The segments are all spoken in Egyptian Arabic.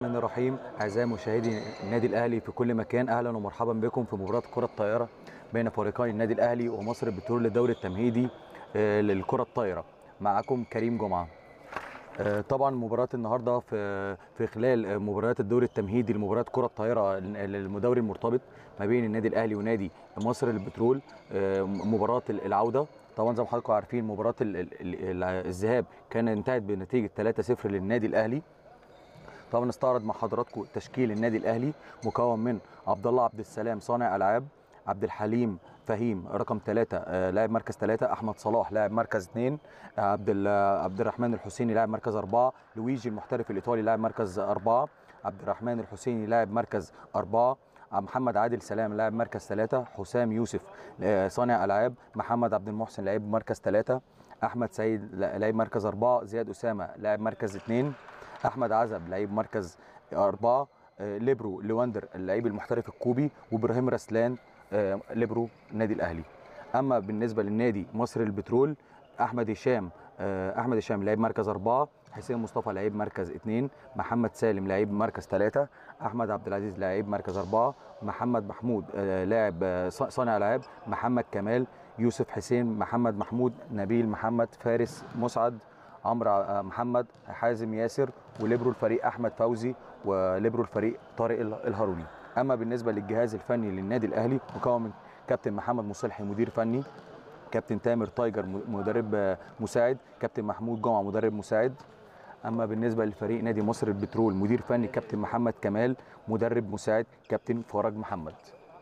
الرحمن الرحيم اعزائي مشاهدي النادي الاهلي في كل مكان اهلا ومرحبا بكم في مباراه كره الطائره بين فريقي النادي الاهلي ومصر البترول للدوري التمهيدي آه، للكره الطايره معكم كريم جمعه آه، طبعا مباراه النهارده في في خلال آه، مباريات الدوري التمهيدي لمباراه كره الطائره للمدوري المرتبط ما بين النادي الاهلي ونادي مصر للبترول آه، مباراه العوده طبعا زي ما حضراتكم عارفين مباراه ال- ال- ال- الذهاب كان انتهت بنتيجه 3-0 للنادي الاهلي طبعا نستعرض مع حضراتكم تشكيل النادي الاهلي مكون من عبد الله عبد السلام صانع العاب عبد الحليم فهيم رقم ثلاثة لاعب مركز ثلاثة أحمد صلاح لاعب مركز اثنين عبد ال- عبد الرحمن الحسيني لاعب مركز أربعة لويجي المحترف الإيطالي لاعب مركز أربعة عبد الرحمن الحسيني لاعب مركز أربعة محمد عادل سلام لاعب مركز ثلاثة حسام يوسف آه، صانع ألعاب محمد عبد المحسن لاعب مركز ثلاثة أحمد سعيد لاعب مركز أربعة زياد أسامة لاعب مركز اثنين احمد عزب لعيب مركز اربعه آه، ليبرو لواندر اللعيب المحترف الكوبي وابراهيم رسلان آه، ليبرو النادي الاهلي اما بالنسبه للنادي مصر البترول احمد هشام آه، احمد هشام لعيب مركز اربعه حسين مصطفى لعيب مركز اثنين محمد سالم لعيب مركز ثلاثه احمد عبد العزيز لعيب مركز اربعه محمد محمود آه، لاعب آه، ص- صانع العاب محمد كمال يوسف حسين محمد محمود نبيل محمد فارس مسعد عمرو ع- محمد حازم ياسر وليبرو الفريق احمد فوزي وليبرو الفريق طارق ال- الهاروني اما بالنسبه للجهاز الفني للنادي الاهلي مكون من كابتن محمد مصلحي مدير فني كابتن تامر تايجر م- مدرب آه، مساعد كابتن محمود جمعه مدرب مساعد اما بالنسبه لفريق نادي مصر البترول مدير فني كابتن محمد كمال مدرب مساعد كابتن فرج محمد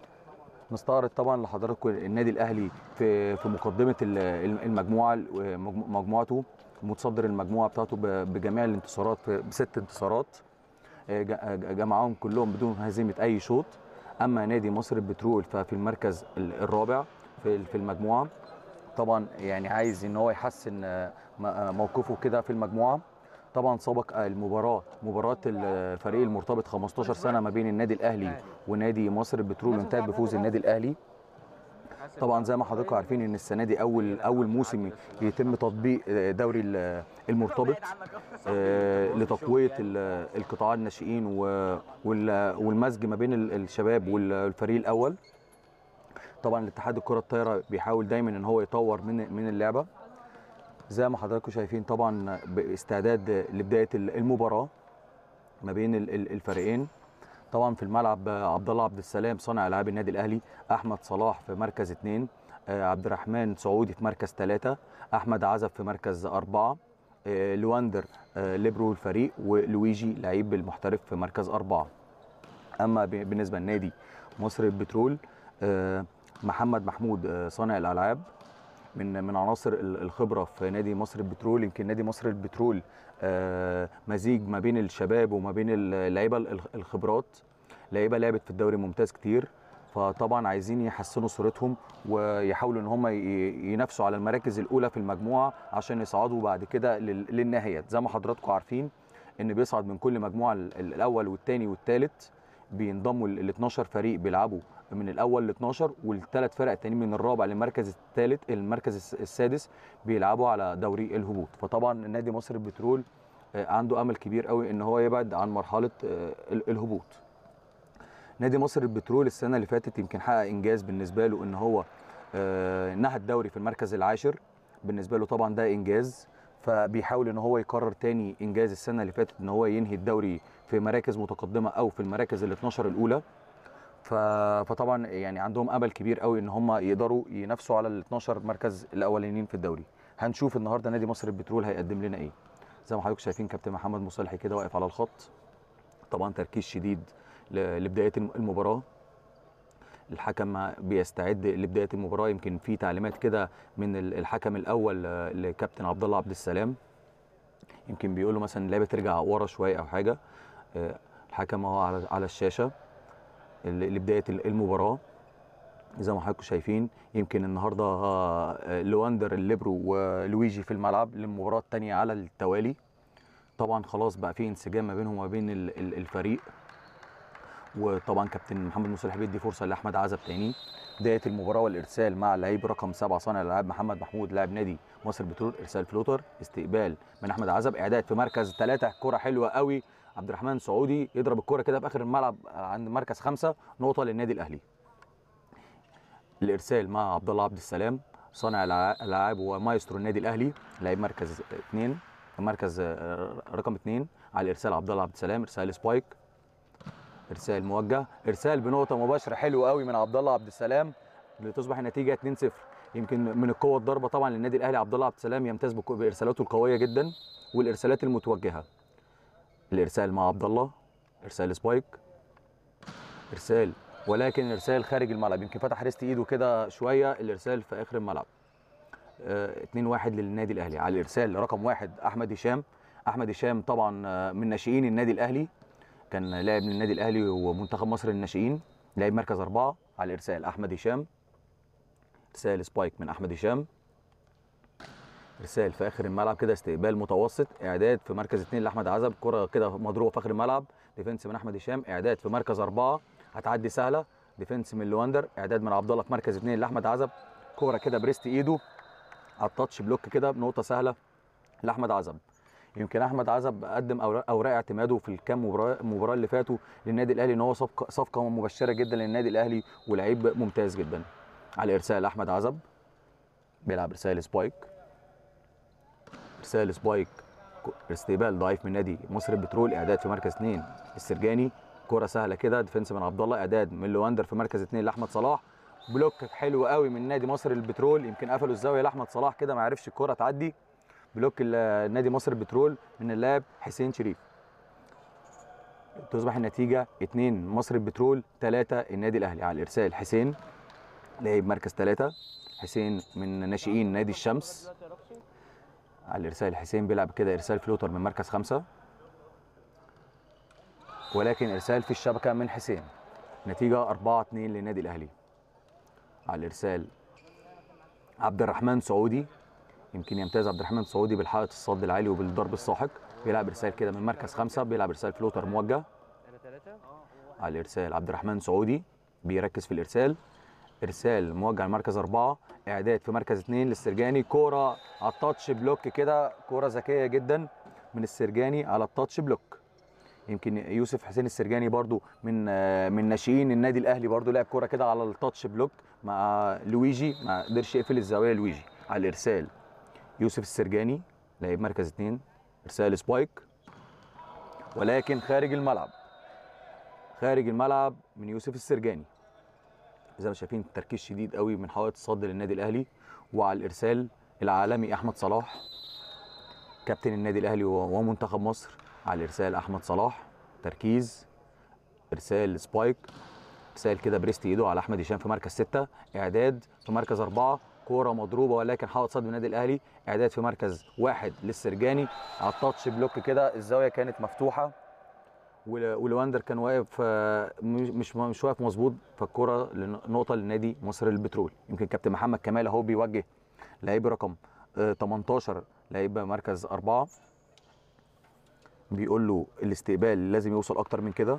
نستعرض طبعا لحضراتكم النادي الاهلي في في مقدمه ال- المجموعه مجمو- مجموعته متصدر المجموعه بتاعته ب- بجميع الانتصارات في- بست انتصارات آه، ج- آه، جمعهم كلهم بدون هزيمه اي شوط اما نادي مصر البترول ففي المركز ال- الرابع في في المجموعه طبعا يعني عايز ان هو يحسن آه، م- آه، موقفه كده في المجموعه طبعا سبق آه، المباراه مباراه الفريق المرتبط 15 سنه ما بين النادي الاهلي ونادي مصر البترول انتهت بفوز النادي الاهلي طبعا زي ما حضراتكم عارفين ان السنه دي اول اول موسم يتم تطبيق آه، دوري ال- المرتبط آه، لتقويه ال- القطاع الناشئين و- وال- والمزج ما بين ال- الشباب والفريق الاول طبعا الاتحاد الكره الطايره بيحاول دايما ان هو يطور من من اللعبه زي ما حضراتكم شايفين طبعا باستعداد لبدايه المباراه ما بين ال- ال- الفريقين طبعا في الملعب آه، عبد الله عبد السلام صانع العاب النادي الاهلي احمد صلاح في مركز اثنين آه، عبد الرحمن سعودي في مركز ثلاثة احمد عزب في مركز أربعة آه، لواندر آه، ليبرو الفريق ولويجي لعيب المحترف في مركز أربعة اما ب- بالنسبه لنادي مصر البترول آه، محمد محمود آه، صانع الالعاب من من عناصر ال- الخبره في نادي مصر البترول يمكن نادي مصر البترول آه، مزيج ما بين الشباب وما بين اللعيبه ال- الخبرات لعيبه لعبت في الدوري الممتاز كتير فطبعا عايزين يحسنوا صورتهم ويحاولوا ان هم ي- ينافسوا على المراكز الاولى في المجموعه عشان يصعدوا بعد كده لل- للنهايات زي ما حضراتكم عارفين ان بيصعد من كل مجموعه ال- ال- الاول والثاني والثالث بينضموا ال 12 فريق بيلعبوا من الاول ل 12 والثلاث فرق التانيين من الرابع للمركز الثالث المركز الس- السادس بيلعبوا على دوري الهبوط فطبعا نادي مصر البترول آه، عنده امل كبير قوي ان هو يبعد عن مرحله آه، ال- الهبوط نادي مصر البترول السنه اللي فاتت يمكن حقق انجاز بالنسبه له ان هو آه، نهى الدوري في المركز العاشر بالنسبه له طبعا ده انجاز فبيحاول ان هو يكرر تاني انجاز السنه اللي فاتت ان هو ينهي الدوري في مراكز متقدمه او في المراكز ال 12 الاولى ف- فطبعا يعني عندهم امل كبير قوي ان هم يقدروا ينافسوا على ال 12 مركز الاولانيين في الدوري هنشوف النهارده نادي مصر البترول هيقدم لنا ايه زي ما حضراتكم شايفين كابتن محمد مصالحي كده واقف على الخط طبعا تركيز شديد ل- لبدايه الم- المباراه الحكم بيستعد لبدايه المباراه يمكن في تعليمات كده من ال- الحكم الاول آه، لكابتن عبد الله عبد السلام يمكن بيقول له مثلا اللعيبه ترجع ورا شويه او حاجه آه، الحكم اهو على على الشاشه ل- لبدايه ال- المباراه زي ما حضراتكم شايفين يمكن النهارده آه، لواندر الليبرو ولويجي في الملعب للمباراه الثانيه على التوالي طبعا خلاص بقى في انسجام ما بينهم وما بين ال- ال- الفريق وطبعا كابتن محمد مصلح بيدي فرصه لاحمد عزب تاني بدايه المباراه والارسال مع اللعيب رقم سبعه صانع الالعاب محمد محمود لاعب نادي مصر بترول ارسال فلوتر استقبال من احمد عزب اعداد في مركز ثلاثه كره حلوه قوي عبد الرحمن سعودي يضرب الكره كده في اخر الملعب عند مركز خمسة نقطه للنادي الاهلي الارسال مع عبد الله عبد السلام صانع الع- الالعاب ومايسترو النادي الاهلي لعيب مركز اثنين مركز آه، رقم اثنين على الارسال عبد الله عبد السلام ارسال سبايك ارسال موجه ارسال بنقطه مباشره حلو قوي من عبد الله عبد السلام لتصبح النتيجه 2-0 يمكن من القوه الضربه طبعا للنادي الاهلي عبد الله عبد السلام يمتاز بك- بارسالاته القويه جدا والارسالات المتوجهه الارسال مع عبد الله ارسال سبايك ارسال ولكن ارسال خارج الملعب يمكن فتح ريست ايده كده شويه الارسال في اخر الملعب 2 1 للنادي الاهلي على الارسال رقم واحد احمد هشام احمد هشام طبعا آه، من ناشئين النادي الاهلي كان لاعب للنادي الاهلي ومنتخب مصر للناشئين لاعب مركز اربعه على الارسال احمد هشام ارسال سبايك من احمد هشام ارسال في اخر الملعب كده استقبال متوسط اعداد في مركز اثنين لاحمد عزب كره كده مضروبه في اخر الملعب ديفنس من احمد هشام اعداد في مركز اربعه هتعدي سهله ديفنس من لواندر اعداد من عبد الله في مركز اثنين لاحمد عزب كوره كده بريست ايده على التاتش بلوك كده بنقطه سهله لاحمد عزب يمكن احمد عزب قدم اوراق أوراق اعتماده في الكام مباراه مباراه اللي فاتوا للنادي الاهلي ان هو صفقه صفقه مبشره جدا للنادي الاهلي ولعيب ممتاز جدا على ارسال احمد عزب بيلعب ارسال سبايك ارسال سبايك استقبال ضعيف من نادي مصر البترول اعداد في مركز اثنين السرجاني كره سهله كده ديفنس من عبد الله اعداد من لواندر في مركز اثنين لاحمد صلاح بلوك حلو قوي من نادي مصر البترول يمكن قفلوا الزاويه لاحمد صلاح كده ما عرفش الكره تعدي بلوك ال- نادي مصر البترول من اللاعب حسين شريف تصبح النتيجه 2 مصر البترول 3 النادي الاهلي على الارسال حسين لاعب مركز 3 حسين من ناشئين نادي الشمس على الارسال حسين بيلعب كده ارسال فلوتر من مركز خمسة ولكن ارسال في الشبكه من حسين نتيجه 4 2 للنادي الاهلي على الارسال عبد الرحمن سعودي يمكن يمتاز عبد الرحمن سعودي بالحائط الصد العالي وبالضرب الساحق بيلعب ارسال كده من مركز خمسة بيلعب ارسال فلوتر موجه على الارسال عبد الرحمن سعودي بيركز في الارسال ارسال موجه لمركز اربعه اعداد في مركز اثنين للسرجاني كوره على التاتش بلوك كده كوره ذكيه جدا من السرجاني على التاتش بلوك يمكن يوسف حسين السرجاني برضو من آه، من ناشئين النادي الاهلي برضو لعب كوره كده على التاتش بلوك مع لويجي ما قدرش يقفل الزاويه لويجي على الارسال يوسف السرجاني لعيب مركز اثنين ارسال سبايك ولكن خارج الملعب خارج الملعب من يوسف السرجاني زي ما شايفين تركيز شديد قوي من حوائط الصد للنادي الاهلي وعلى الارسال العالمي احمد صلاح كابتن النادي الاهلي و- ومنتخب مصر على الارسال احمد صلاح تركيز ارسال سبايك ارسال كده بريست ايده على احمد هشام في مركز ستة اعداد في مركز أربعة كوره مضروبه ولكن حائط صد من النادي الاهلي اعداد في مركز واحد للسرجاني على التاتش بلوك كده الزاويه كانت مفتوحه ول- ولواندر كان واقف آه، مش مش مش واقف مظبوط فالكره نقطه لنادي مصر البترول يمكن كابتن محمد كمال اهو بيوجه لعيب رقم آه، 18 لعيب مركز أربعة بيقول له الاستقبال لازم يوصل اكتر من كده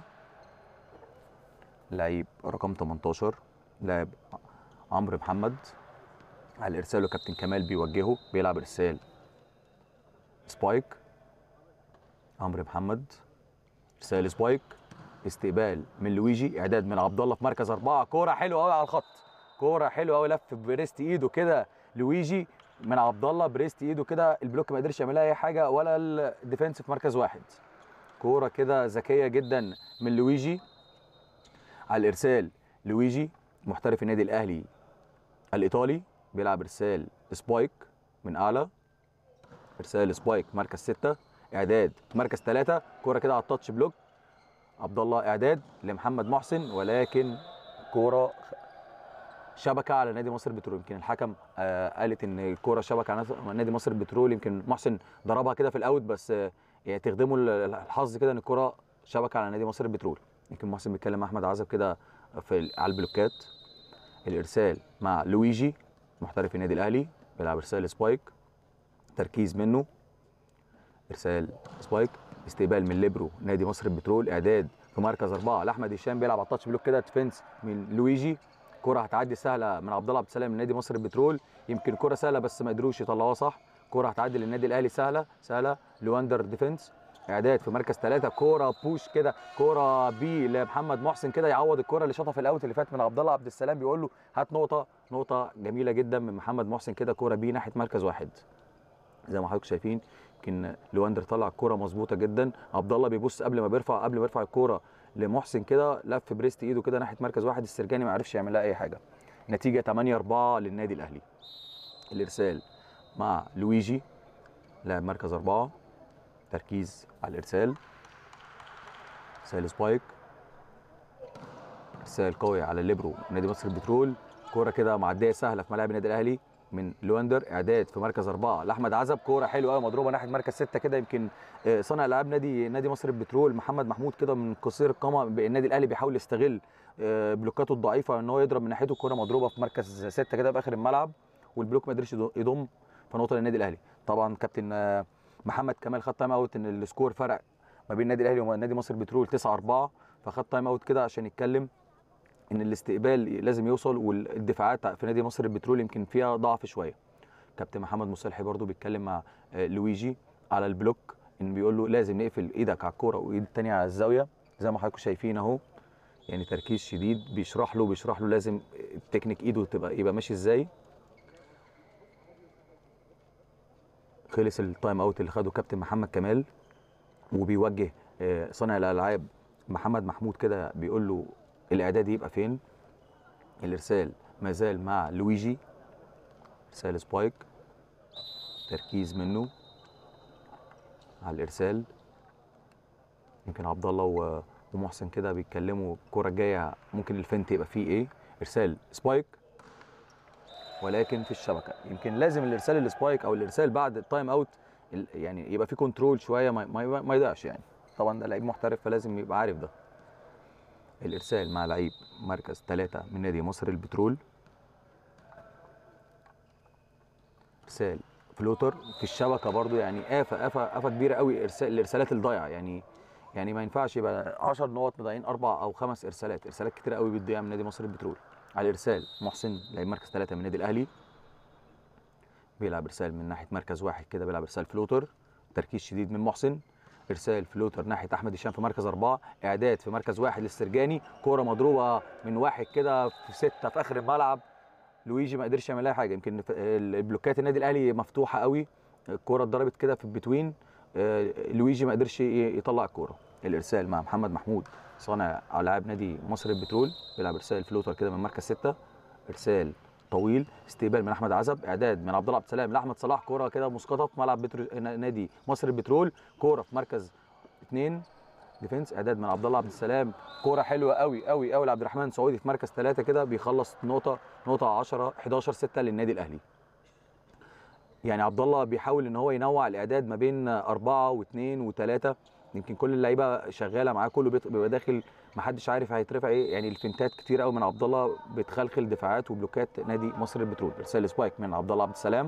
لعيب رقم 18 لاعب عمرو محمد على الارسال وكابتن كمال بيوجهه بيلعب ارسال سبايك عمرو محمد ارسال سبايك استقبال من لويجي اعداد من عبد الله في مركز اربعه كوره حلوه قوي على الخط كوره حلوه قوي لف بريست ايده كده لويجي من عبد الله بريست ايده كده البلوك ما قدرش يعملها اي حاجه ولا الديفenس في مركز واحد كوره كده ذكيه جدا من لويجي على الارسال لويجي محترف النادي الاهلي الايطالي بيلعب ارسال سبايك من اعلى ارسال سبايك مركز ستة اعداد مركز ثلاثة كوره كده على التاتش بلوك عبد الله اعداد لمحمد محسن ولكن كوره شبكه على نادي مصر البترول يمكن الحكم آه قالت ان الكوره شبكه على نادي مصر البترول يمكن محسن ضربها كده في الاوت بس آه يعني تخدمه ال- الحظ كده ان الكوره شبكه على نادي مصر البترول يمكن محسن بيتكلم مع احمد عزب كده في ال- على البلوكات الارسال مع لويجي محترف النادي الاهلي بيلعب ارسال سبايك تركيز منه ارسال سبايك استقبال من ليبرو نادي مصر البترول اعداد في مركز اربعه لاحمد هشام بيلعب على التاتش بلوك كده ديفنس من لويجي كره هتعدي سهله من عبد الله عبد السلام من نادي مصر البترول يمكن كره سهله بس ما قدروش يطلعوها صح كره هتعدي للنادي الاهلي سهله سهله لواندر ديفنس اعداد في مركز ثلاثة كوره بوش كده كوره بي لمحمد محسن كده يعوض الكوره اللي شاطها في الاوت اللي فات من عبد الله عبد السلام بيقول له هات نقطه نقطه جميله جدا من محمد محسن كده كوره بي ناحيه مركز واحد زي ما حضراتكم شايفين يمكن لواندر طلع الكوره مظبوطه جدا عبد الله بيبص قبل ما بيرفع قبل ما يرفع الكوره لمحسن كده لف بريست ايده كده ناحيه مركز واحد السرجاني ما عرفش يعمل لها اي حاجه نتيجه 8 4 للنادي الاهلي الارسال مع لويجي لاعب مركز أربعة تركيز على الإرسال إرسال سبايك إرسال قوي على الليبرو نادي مصر البترول كورة كده معدية سهلة في ملاعب النادي الأهلي من لواندر إعداد في مركز أربعة لأحمد عزب كورة حلوة قوي مضروبة ناحية مركز ستة كده يمكن آه، صانع ألعاب نادي نادي مصر البترول محمد محمود كده من قصير القامة النادي الأهلي بيحاول يستغل آه، بلوكاته الضعيفة إن هو يضرب من ناحيته الكورة مضروبة في مركز ستة كده في آخر الملعب والبلوك ما قدرش يضم فنقطة للنادي الأهلي طبعا كابتن آه، محمد كمال خد تايم اوت ان السكور فرق ما بين النادي الاهلي ونادي مصر البترول 9 4 فخد تايم اوت كده عشان يتكلم ان الاستقبال لازم يوصل والدفاعات في نادي مصر البترول يمكن فيها ضعف شويه كابتن محمد مصالحي برضو بيتكلم مع آه، لويجي على البلوك ان بيقول له لازم نقفل ايدك على الكوره وايد الثانيه على الزاويه زي ما حضراتكم شايفين اهو يعني تركيز شديد بيشرح له بيشرح له لازم التكنيك ايده تبقى يبقى ماشي ازاي خلص التايم اوت اللي خده كابتن محمد كمال وبيوجه آه، صانع الالعاب محمد محمود كده بيقول له الاعداد يبقى فين الارسال ما زال مع لويجي ارسال سبايك تركيز منه على الارسال يمكن عبد الله و- ومحسن كده بيتكلموا الكوره الجايه ممكن الفنت يبقى فيه ايه ارسال سبايك ولكن في الشبكه يمكن لازم الارسال السبايك او الارسال بعد التايم اوت ال- يعني يبقى في كنترول شويه ما, ما, ما يضيعش يعني طبعا ده لعيب محترف فلازم يبقى عارف ده الارسال مع لعيب مركز ثلاثة من نادي مصر البترول ارسال فلوتر في الشبكه برضو يعني آفة آفة آفة كبيره قوي ارسال الارسالات الضايعه يعني يعني ما ينفعش يبقى 10 نقط مضيعين اربع او خمس ارسالات ارسالات كتيره قوي بتضيع من نادي مصر البترول على الارسال محسن لعيب مركز ثلاثة من النادي الاهلي بيلعب ارسال من ناحيه مركز واحد كده بيلعب ارسال فلوتر تركيز شديد من محسن ارسال فلوتر ناحيه احمد هشام في مركز اربعه اعداد في مركز واحد للسرجاني كوره مضروبه من واحد كده في سته في اخر الملعب لويجي ما قدرش يعمل لها حاجه يمكن ف- البلوكات النادي الاهلي مفتوحه قوي الكوره اتضربت كده في البتوين آه، لويجي ما قدرش ي- يطلع الكوره الارسال مع محمد محمود صانع العاب نادي مصر البترول بيلعب ارسال فلوتر كده من مركز سته ارسال طويل استقبال من احمد عزب اعداد من عبد الله عبد السلام لاحمد صلاح كوره كده مسقطه في ملعب بترو... نادي مصر البترول كوره في مركز اثنين ديفنس اعداد من عبد الله عبد السلام كوره حلوه قوي قوي قوي لعبد الرحمن سعودي في مركز ثلاثه كده بيخلص نقطه نقطه 10 11 6 للنادي الاهلي يعني عبد الله بيحاول ان هو ينوع الاعداد ما بين أربعة واثنين وثلاثة يمكن كل اللعيبه شغاله معاه كله بيط- بيبقى داخل ما حدش عارف هيترفع ايه يعني الفنتات كتير قوي من عبد الله بتخلخل دفاعات وبلوكات نادي مصر البترول ارسال سبايك من عبد الله عبد السلام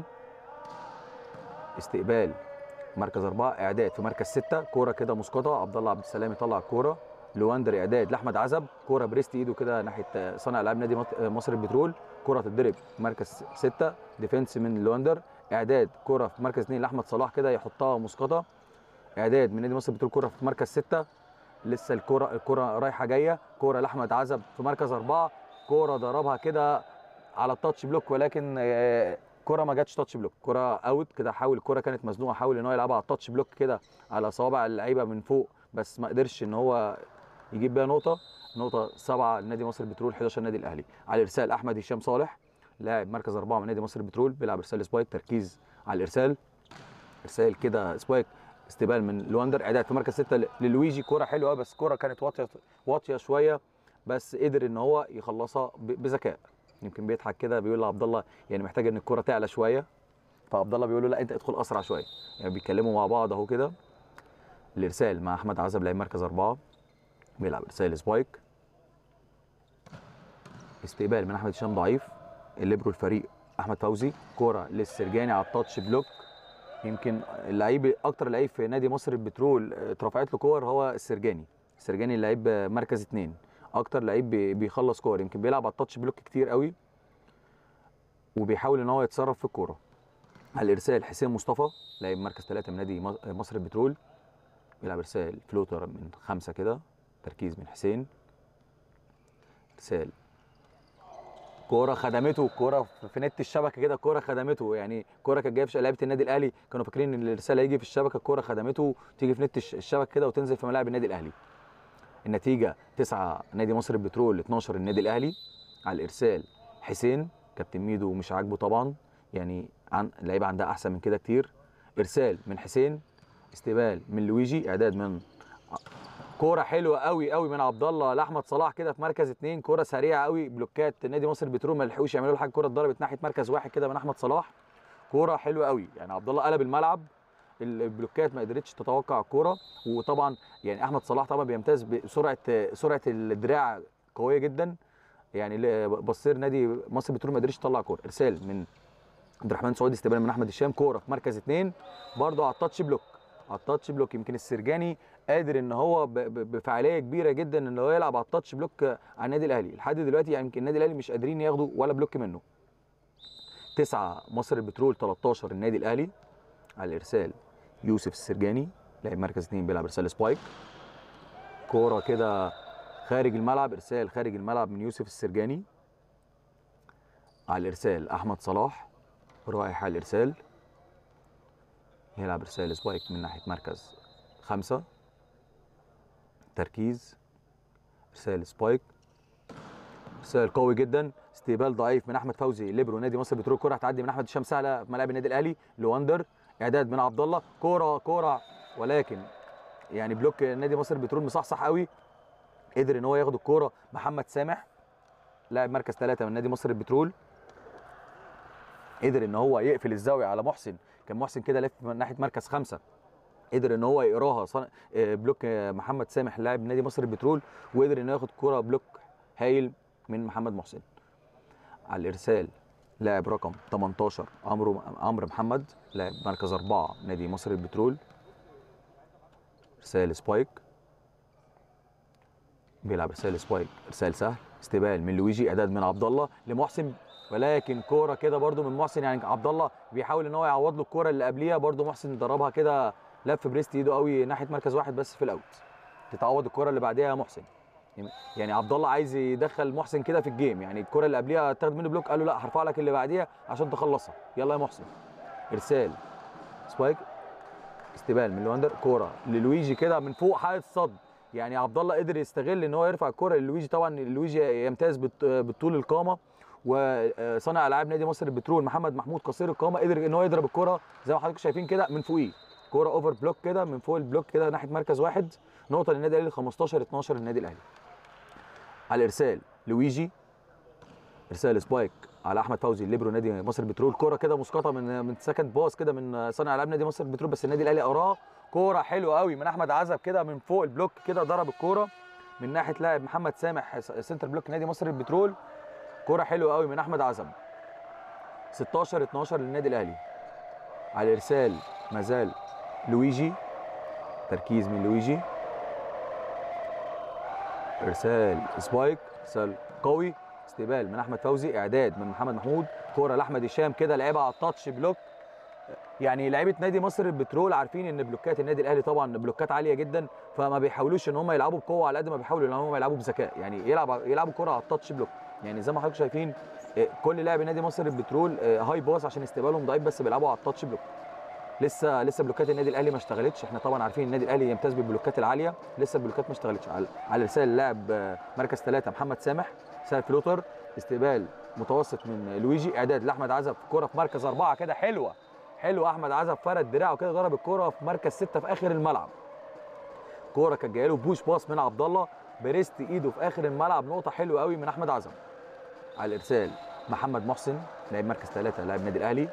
استقبال مركز أربعة إعداد في مركز ستة كورة كده مسقطة عبد الله عبد السلام يطلع الكورة لواندر إعداد لأحمد عزب كورة بريست إيده كده ناحية صانع ألعاب نادي مط- مصر البترول كورة تتضرب في مركز ستة ديفنس من لواندر إعداد كورة في مركز اثنين لأحمد صلاح كده يحطها مسقطة إعداد من نادي مصر البترول كورة في مركز ستة لسه الكورة الكورة رايحة جاية كورة لأحمد عزب في مركز أربعة كورة ضربها كده على التاتش بلوك ولكن آه، كرة ما جاتش تاتش بلوك كرة اوت كده حاول الكرة كانت مزنوقة حاول ان هو يلعبها على التاتش بلوك كده على صوابع اللعيبة من فوق بس ما قدرش ان هو يجيب بيها نقطة نقطة سبعة لنادي مصر البترول 11 النادي الأهلي على الإرسال أحمد هشام صالح لاعب مركز أربعة من نادي مصر البترول بيلعب إرسال سبايك تركيز على الإرسال إرسال كده سبايك استقبال من لواندر إعداد في مركز ستة ل- للويجي كرة حلوة أوي، بس كرة كانت واطية واطية شوية بس قدر ان هو يخلصها ب- بذكاء يمكن بيضحك كده بيقول لعبد الله يعني محتاج ان الكرة تعلى شوية فعبد الله بيقول له لا انت ادخل اسرع شوية يعني بيتكلموا مع بعض اهو كده الارسال مع احمد عزب لاعب مركز اربعة بيلعب ارسال سبايك استقبال من احمد هشام ضعيف الليبرو الفريق احمد فوزي كرة للسرجاني على التاتش بلوك يمكن اللعيب اكتر لعيب في نادي مصر البترول اه، اترفعت له كور هو السرجاني السرجاني لعيب اه، مركز اتنين اكتر لعيب بي- بيخلص كور يمكن بيلعب على التاتش بلوك كتير قوي وبيحاول ان هو يتصرف في الكوره على الارسال حسين مصطفى لاعب مركز ثلاثة من نادي مص- مصر البترول بيلعب ارسال فلوتر من خمسه كده تركيز من حسين ارسال كوره خدمته الكوره في نت الشبكه كده الكوره خدمته يعني الكوره كانت جايه في لعيبه النادي الاهلي كانوا فاكرين ان الارسال هيجي في الشبكه الكوره خدمته تيجي في نت الش- الشبكه كده وتنزل في ملاعب النادي الاهلي النتيجه 9 نادي مصر البترول 12 النادي الاهلي على الارسال حسين كابتن ميدو مش عاجبه طبعا يعني عن اللعيبه عندها احسن من كده كتير ارسال من حسين استقبال من لويجي اعداد من كوره حلوه قوي قوي من عبد الله لاحمد صلاح كده في مركز اثنين كوره سريعه قوي بلوكات نادي مصر البترول ما لحقوش يعملوا له حاجه كوره اتضربت ناحيه مركز واحد كده من احمد صلاح كوره حلوه قوي يعني عبد الله قلب الملعب البلوكات ما قدرتش تتوقع الكوره وطبعا يعني احمد صلاح طبعا بيمتاز بسرعه سرعه الدراع قويه جدا يعني ل- بصير نادي مصر البترول ما قدرش يطلع كوره ارسال من عبد الرحمن سعودي استقبال من احمد الشام كوره في مركز اثنين برضه على التاتش بلوك على التاتش بلوك يمكن السرجاني قادر ان هو ب- ب- بفعاليه كبيره جدا ان هو يلعب على التاتش بلوك على النادي الاهلي لحد دلوقتي يعني يمكن النادي الاهلي مش قادرين ياخدوا ولا بلوك منه تسعة مصر البترول 13 النادي الاهلي على الارسال يوسف السرجاني لاعب مركز اثنين بيلعب ارسال سبايك كوره كده خارج الملعب ارسال خارج الملعب من يوسف السرجاني على الارسال احمد صلاح رايح على الارسال يلعب ارسال سبايك من ناحيه مركز خمسة تركيز ارسال سبايك ارسال قوي جدا استقبال ضعيف من احمد فوزي ليبرو نادي مصر بترول كره هتعدي من احمد هشام سهله في ملاعب النادي الاهلي لواندر اعداد من عبد الله كوره كوره ولكن يعني بلوك نادي مصر بترول مصحصح قوي قدر ان هو ياخد الكوره محمد سامح لاعب مركز ثلاثة من نادي مصر البترول قدر ان هو يقفل الزاويه على محسن كان محسن كده لف من ناحيه مركز خمسة قدر ان هو يقراها صن... آه، بلوك آه، محمد سامح لاعب نادي مصر البترول وقدر انه ياخد كرة بلوك هايل من محمد محسن على الارسال لاعب رقم 18 عمرو عمرو محمد لاعب مركز أربعة نادي مصر البترول ارسال سبايك بيلعب ارسال سبايك ارسال سهل استقبال من لويجي اعداد من عبد الله لمحسن ولكن كوره كده برده من محسن يعني عبد الله بيحاول ان هو يعوض له الكوره اللي قبليها برده محسن ضربها كده لف بريست ايده قوي ناحيه مركز واحد بس في الاوت تتعوض الكوره اللي بعديها يا محسن يعني عبد الله عايز يدخل محسن كده في الجيم يعني الكوره اللي قبليها تاخد منه بلوك قال له لا هرفع لك اللي بعديها عشان تخلصها يلا يا محسن ارسال سبايك استقبال من لواندر كوره للويجي كده من فوق حائط صد يعني عبد الله قدر يستغل ان هو يرفع الكوره للويجي طبعا لويجي يمتاز بالط- بالطول القامه وصانع العاب نادي مصر البترول محمد محمود قصير القامه قدر ان هو يضرب الكوره زي ما حضراتكم شايفين كده من فوقيه كوره اوفر بلوك كده من فوق البلوك كده ناحيه مركز واحد نقطه للنادي الاهلي 15 12 للنادي الاهلي على الارسال لويجي ارسال سبايك على احمد فوزي الليبرو نادي مصر البترول كوره كده مسقطه من من سكند باص كده من صانع العاب نادي مصر البترول بس النادي الاهلي قراه كوره حلوه قوي من احمد عزب كده من فوق البلوك كده ضرب الكوره من ناحيه لاعب محمد سامح سنتر بلوك نادي مصر البترول كوره حلوه قوي من احمد عزب 16 12 للنادي الاهلي على الارسال مازال لويجي تركيز من لويجي ارسال سبايك ارسال قوي استقبال من احمد فوزي اعداد من محمد محمود كوره لاحمد هشام كده لعبها على التاتش بلوك يعني لعيبه نادي مصر البترول عارفين ان بلوكات النادي الاهلي طبعا بلوكات عاليه جدا فما بيحاولوش ان هم يلعبوا بقوه على قد ما بيحاولوا ان هم يلعبوا بذكاء يعني يلعب يلعبوا كره على التاتش بلوك يعني زي ما حضراتكم شايفين آه، كل لاعب نادي مصر البترول آه، هاي باص عشان استقبالهم ضعيف بس بيلعبوا على التاتش بلوك لسه لسه بلوكات النادي الاهلي ما اشتغلتش احنا طبعا عارفين النادي الاهلي يمتاز بالبلوكات العاليه لسه البلوكات ما اشتغلتش على على رسائل اللاعب آه، مركز ثلاثة محمد سامح سال فلوتر استقبال متوسط من لويجي اعداد لاحمد عزب كوره في مركز اربعه كده حلوه حلو احمد عزب فرد دراعه كده ضرب الكوره في مركز سته في اخر الملعب كوره كانت جايه له بوش باص من عبد الله بريست ايده في اخر الملعب نقطه حلوه قوي من احمد عزب على الارسال محمد محسن لاعب مركز ثلاثة لاعب النادي الاهلي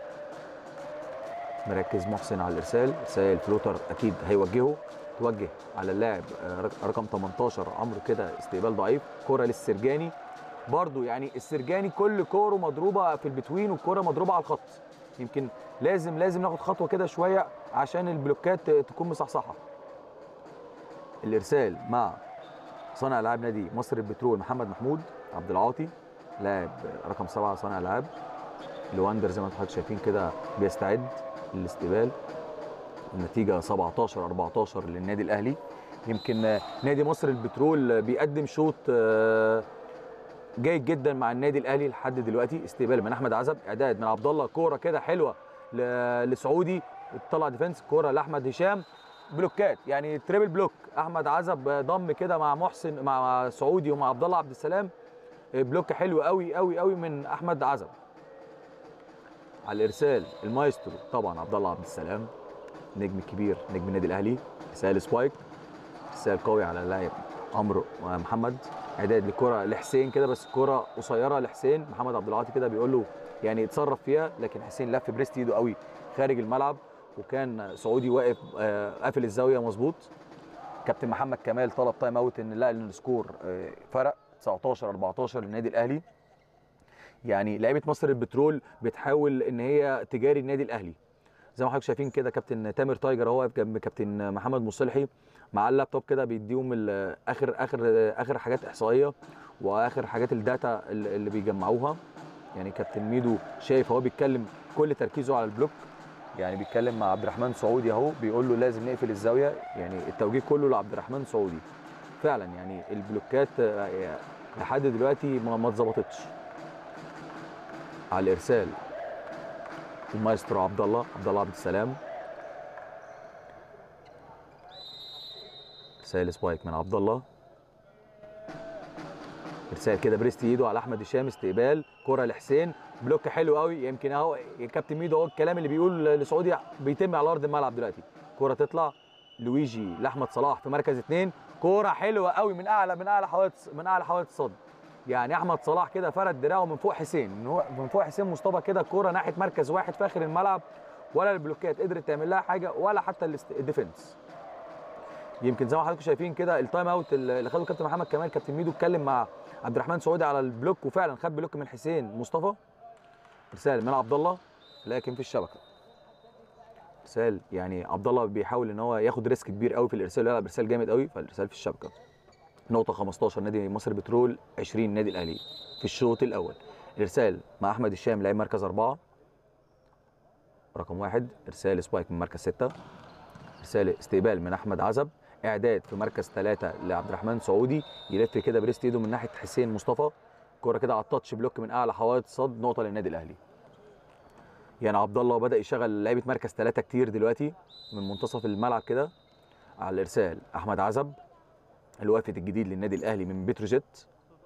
مركز محسن على الارسال ارسال فلوتر اكيد هيوجهه توجه على اللاعب آه، رق- رقم 18 عمرو كده استقبال ضعيف كره للسرجاني برضو يعني السرجاني كل كوره مضروبه في البتوين والكوره مضروبه على الخط يمكن لازم لازم ناخد خطوه كده شويه عشان البلوكات تكون مصحصحه الارسال مع صانع العاب نادي مصر البترول محمد محمود عبد العاطي لاعب رقم سبعة صانع العاب لواندر زي ما انتم حضراتكم شايفين كده بيستعد للاستقبال النتيجه 17 14 للنادي الاهلي يمكن آه، نادي مصر البترول آه، بيقدم شوط آه، جيد جدا مع النادي الاهلي لحد دلوقتي استقبال من احمد عزب اعداد من عبد الله كوره كده حلوه ل- لسعودي طلع ديفنس كوره لاحمد هشام بلوكات يعني تريبل بلوك احمد عزب ضم كده مع محسن مع سعودي ومع عبد الله عبد السلام بلوك حلو قوي قوي قوي من احمد عزب على الارسال المايسترو طبعا عبد الله عبد السلام نجم كبير نجم النادي الاهلي رسال سبايك رسال قوي على اللاعب عمرو محمد اعداد لكره لحسين كده بس كره قصيره لحسين محمد عبد العاطي كده بيقول له يعني اتصرف فيها لكن حسين لف بريست ايده قوي خارج الملعب وكان سعودي واقف آه، قافل الزاويه مظبوط كابتن محمد كمال طلب تايم اوت ان لا ان السكور آه، فرق 19 14 للنادي الاهلي يعني لعيبه مصر البترول بتحاول ان هي تجاري النادي الاهلي زي ما حضرتك شايفين كده كابتن تامر تايجر هو واقف جنب كابتن محمد مصلحي مع اللابتوب كده بيديهم ال- اخر اخر اخر حاجات احصائيه واخر حاجات الداتا اللي اللي بيجمعوها يعني كابتن ميدو شايف هو بيتكلم كل تركيزه على البلوك يعني بيتكلم مع عبد الرحمن سعودي اهو بيقول له لازم نقفل الزاويه يعني التوجيه كله لعبد الرحمن سعودي فعلا يعني البلوكات آه، لحد دلوقتي ما ما اتظبطتش على الارسال المايسترو عبد الله عبد الله عبد السلام رسائل سبايك من عبد الله ارسال كده بريست ايده على احمد هشام استقبال كره لحسين بلوك حلو قوي يمكن اهو كابتن ميدو اهو الكلام اللي بيقول لسعودي بيتم على ارض الملعب دلوقتي كره تطلع لويجي لاحمد صلاح في مركز اثنين كوره حلوه قوي من اعلى من اعلى حوالي من اعلى حوالي الصد يعني احمد صلاح كده فرد دراعه من فوق حسين من هو- من فوق حسين مصطفى كده كوره ناحيه مركز واحد في اخر الملعب ولا البلوكات قدرت تعمل لها حاجه ولا حتى الاست- الديفنس يمكن زي ما حضراتكم شايفين كده التايم اوت اللي خده كابتن محمد كمال كابتن ميدو اتكلم مع عبد الرحمن سعودي على البلوك وفعلا خد بلوك من حسين مصطفى ارسال من عبد الله لكن في الشبكه ارسال يعني عبد الله بيحاول ان هو ياخد ريسك كبير قوي في الارسال ويلعب ارسال جامد قوي فالارسال في الشبكه نقطه 15 نادي مصر بترول 20 نادي الاهلي في الشوط الاول الارسال مع احمد الشام لاعب مركز اربعه رقم واحد ارسال سبايك من مركز سته ارسال استقبال من احمد عزب اعداد في مركز ثلاثه لعبد الرحمن سعودي يلف كده بريست ايده من ناحيه حسين مصطفى كوره كده على التاتش بلوك من اعلى حوائط صد نقطه للنادي الاهلي يعني عبد الله بدا يشغل لعيبه مركز ثلاثه كتير دلوقتي من منتصف الملعب كده على الارسال احمد عزب الوافد الجديد للنادي الاهلي من بتروجيت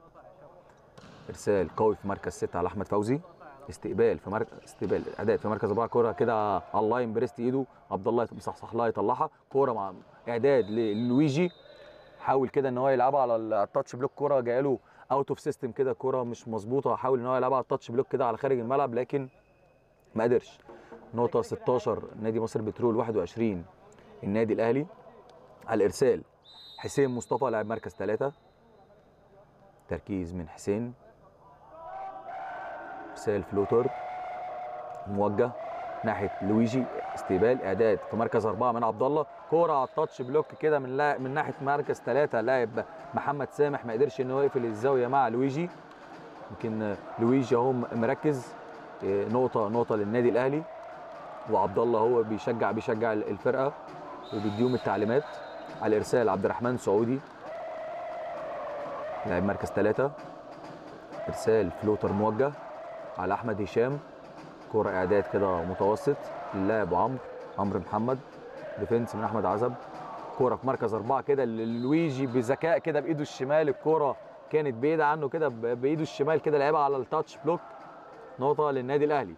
ارسال قوي في مركز ستة على احمد فوزي استقبال في مركز استقبال اداء في مركز اربعه كوره كده على اللاين بريست ايده عبد الله مصحصح لها يطلعها كوره مع اعداد للويجي حاول كده ان هو يلعبها على ال- على التاتش بلوك كوره جايه له اوت اوف سيستم كده كوره مش مظبوطه حاول ان هو يلعبها على التاتش بلوك كده على خارج الملعب لكن ما قدرش نقطه 16 نادي مصر بترول 21 النادي الاهلي على الارسال حسين مصطفى لاعب مركز ثلاثة تركيز من حسين ارسال فلوتر موجه ناحيه لويجي استقبال اعداد في مركز اربعه من عبد الله كوره على التاتش بلوك كده من لا من ناحيه مركز ثلاثه لاعب محمد سامح ما قدرش ان هو يقفل الزاويه مع لويجي يمكن لويجي اهو مركز إيه، نقطه نقطه للنادي الاهلي وعبد الله هو بيشجع بيشجع الفرقه وبيديهم التعليمات على الارسال عبد الرحمن سعودي لاعب مركز ثلاثة ارسال فلوتر موجه على احمد هشام كرة اعداد كده متوسط للاعب عمرو عمرو محمد ديفنس من احمد عزب كرة في مركز أربعة كده لويجي بذكاء كده بإيده الشمال الكرة كانت بعيدة عنه كده ب- بإيده الشمال كده لعبها على التاتش بلوك نقطة للنادي الأهلي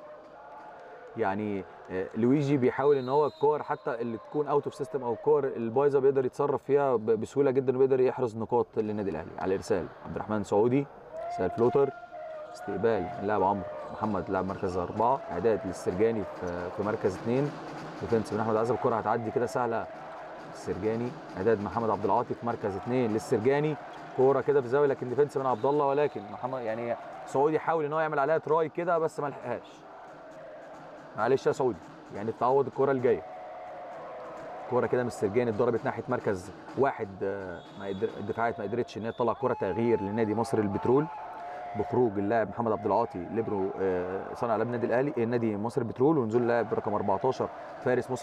يعني آه، لويجي بيحاول ان هو الكور حتى اللي تكون اوت اوف سيستم او الكور البايظه بيقدر يتصرف فيها ب- بسهوله جدا وبيقدر يحرز نقاط للنادي الاهلي على الارسال عبد الرحمن سعودي ارسال فلوتر استقبال اللاعب عمرو محمد لاعب مركز اربعه اعداد للسرجاني في في مركز اثنين ديفنس من احمد عزب الكره هتعدي كده سهله السرجاني اعداد محمد عبد العاطي في مركز اثنين للسرجاني كوره كده في زاويه لكن ديفنس من عبد الله ولكن محمد يعني سعودي حاول ان هو يعمل عليها تراي كده بس ما لحقهاش معلش يا سعودي يعني تعوض الكره الجايه كوره كده من السرجاني اتضربت ناحيه مركز واحد آه، ما قدر الدفاعات ما قدرتش ان هي تطلع كره تغيير لنادي مصر البترول بخروج اللاعب محمد عبد العاطي ليبرو آه، صانع العاب النادي الاهلي آه، نادي مصر البترول ونزول اللاعب رقم 14 فارس مسعد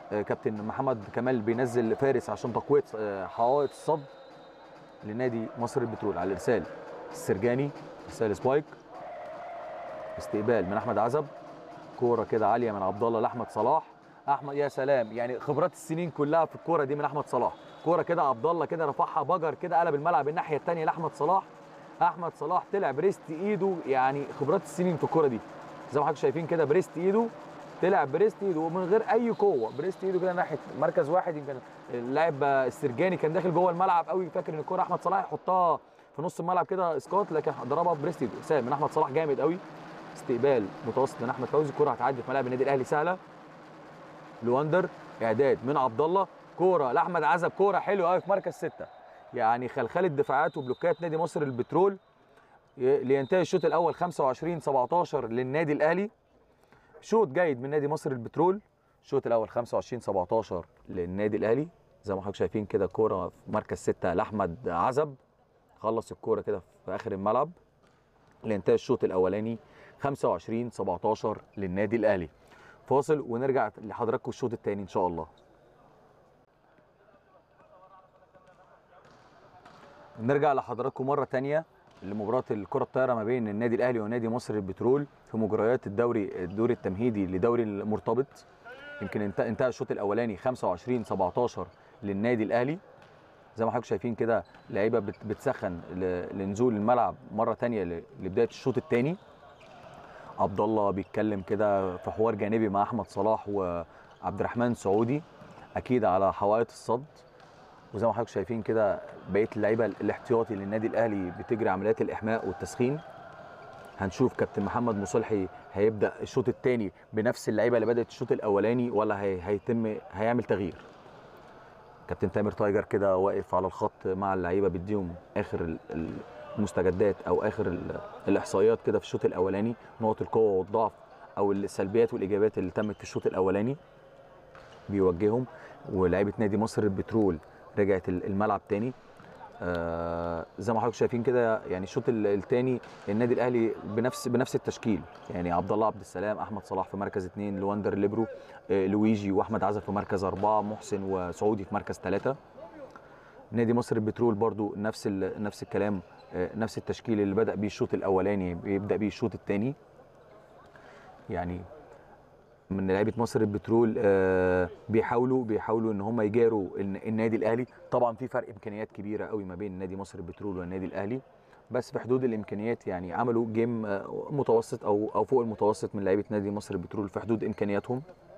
آه، كابتن محمد كمال بينزل فارس عشان تقويه آه، حوائط الصد لنادي مصر البترول على الارسال السرجاني ارسال سبايك استقبال من احمد عزب كوره كده عاليه من عبد الله لاحمد صلاح احمد يا سلام يعني خبرات السنين كلها في الكوره دي من احمد صلاح كوره كده عبد الله كده رفعها بجر كده قلب الملعب الناحيه الثانيه لاحمد صلاح احمد صلاح طلع بريست ايده يعني خبرات السنين في الكوره دي زي ما حضرتك شايفين كده بريست ايده طلع بريست ايده ومن غير اي قوه بريست ايده كده ناحيه مركز واحد يمكن اللاعب السرجاني كان داخل جوه الملعب قوي فاكر ان الكوره احمد صلاح يحطها في نص الملعب كده اسقاط لكن ضربها بريست ايده سهل من احمد صلاح جامد قوي استقبال متوسط من احمد فوزي الكوره هتعدي في ملعب النادي الاهلي سهله لواندر اعداد من عبد الله كوره لاحمد عزب كوره حلوه قوي في مركز سته يعني خلخله دفاعات وبلوكات نادي مصر البترول ي- لينتهي الشوط الاول 25 17 للنادي الاهلي شوط جيد من نادي مصر البترول الشوط الاول 25 17 للنادي الاهلي زي ما حضرتك شايفين كده كوره في مركز سته لاحمد عزب خلص الكوره كده في اخر الملعب لينتهي الشوط الاولاني 25 17 للنادي الاهلي فاصل ونرجع لحضراتكم الشوط الثاني ان شاء الله نرجع لحضراتكم مره تانية لمباراه الكره الطايره ما بين النادي الاهلي ونادي مصر البترول في مجريات الدوري الدور التمهيدي لدوري المرتبط يمكن انت- انتهى الشوط الاولاني 25 17 للنادي الاهلي زي ما حضراتكم شايفين كده لعيبه بت- بتسخن ل- لنزول الملعب مره تانية ل- لبدايه الشوط الثاني عبد الله بيتكلم كده في حوار جانبي مع احمد صلاح وعبد الرحمن سعودي اكيد على حوائط الصد وزي ما حضراتكم شايفين كده بقيه اللعيبه الاحتياطي للنادي الاهلي بتجري عمليات الاحماء والتسخين هنشوف كابتن محمد مصلحي هيبدا الشوط الثاني بنفس اللعيبه اللي بدات الشوط الاولاني ولا هي هيتم هيعمل تغيير كابتن تامر تايجر كده واقف على الخط مع اللعيبه بيديهم اخر ال- ال- المستجدات او اخر ال- الاحصائيات كده في الشوط الاولاني نقط القوه والضعف او السلبيات والايجابيات اللي تمت في الشوط الاولاني بيوجههم ولاعيبه نادي مصر البترول رجعت ال- الملعب تاني آه زي ما حضراتكم شايفين كده يعني الشوط الثاني النادي الاهلي بنفس بنفس التشكيل يعني عبد الله عبد السلام احمد صلاح في مركز اثنين لواندر ليبرو آه لويجي واحمد عزب في مركز اربعه محسن وسعودي في مركز ثلاثه نادي مصر البترول برضو نفس ال- نفس الكلام آه، نفس التشكيل اللي بدا بيه الشوط الاولاني بيبدا بيه الشوط الثاني يعني من لعيبه مصر البترول آه، بيحاولوا بيحاولوا ان هم يجاروا الن- النادي الاهلي طبعا في فرق امكانيات كبيره قوي ما بين نادي مصر البترول والنادي الاهلي بس في حدود الامكانيات يعني عملوا جيم آه، متوسط او او فوق المتوسط من لعيبه نادي مصر البترول في حدود امكانياتهم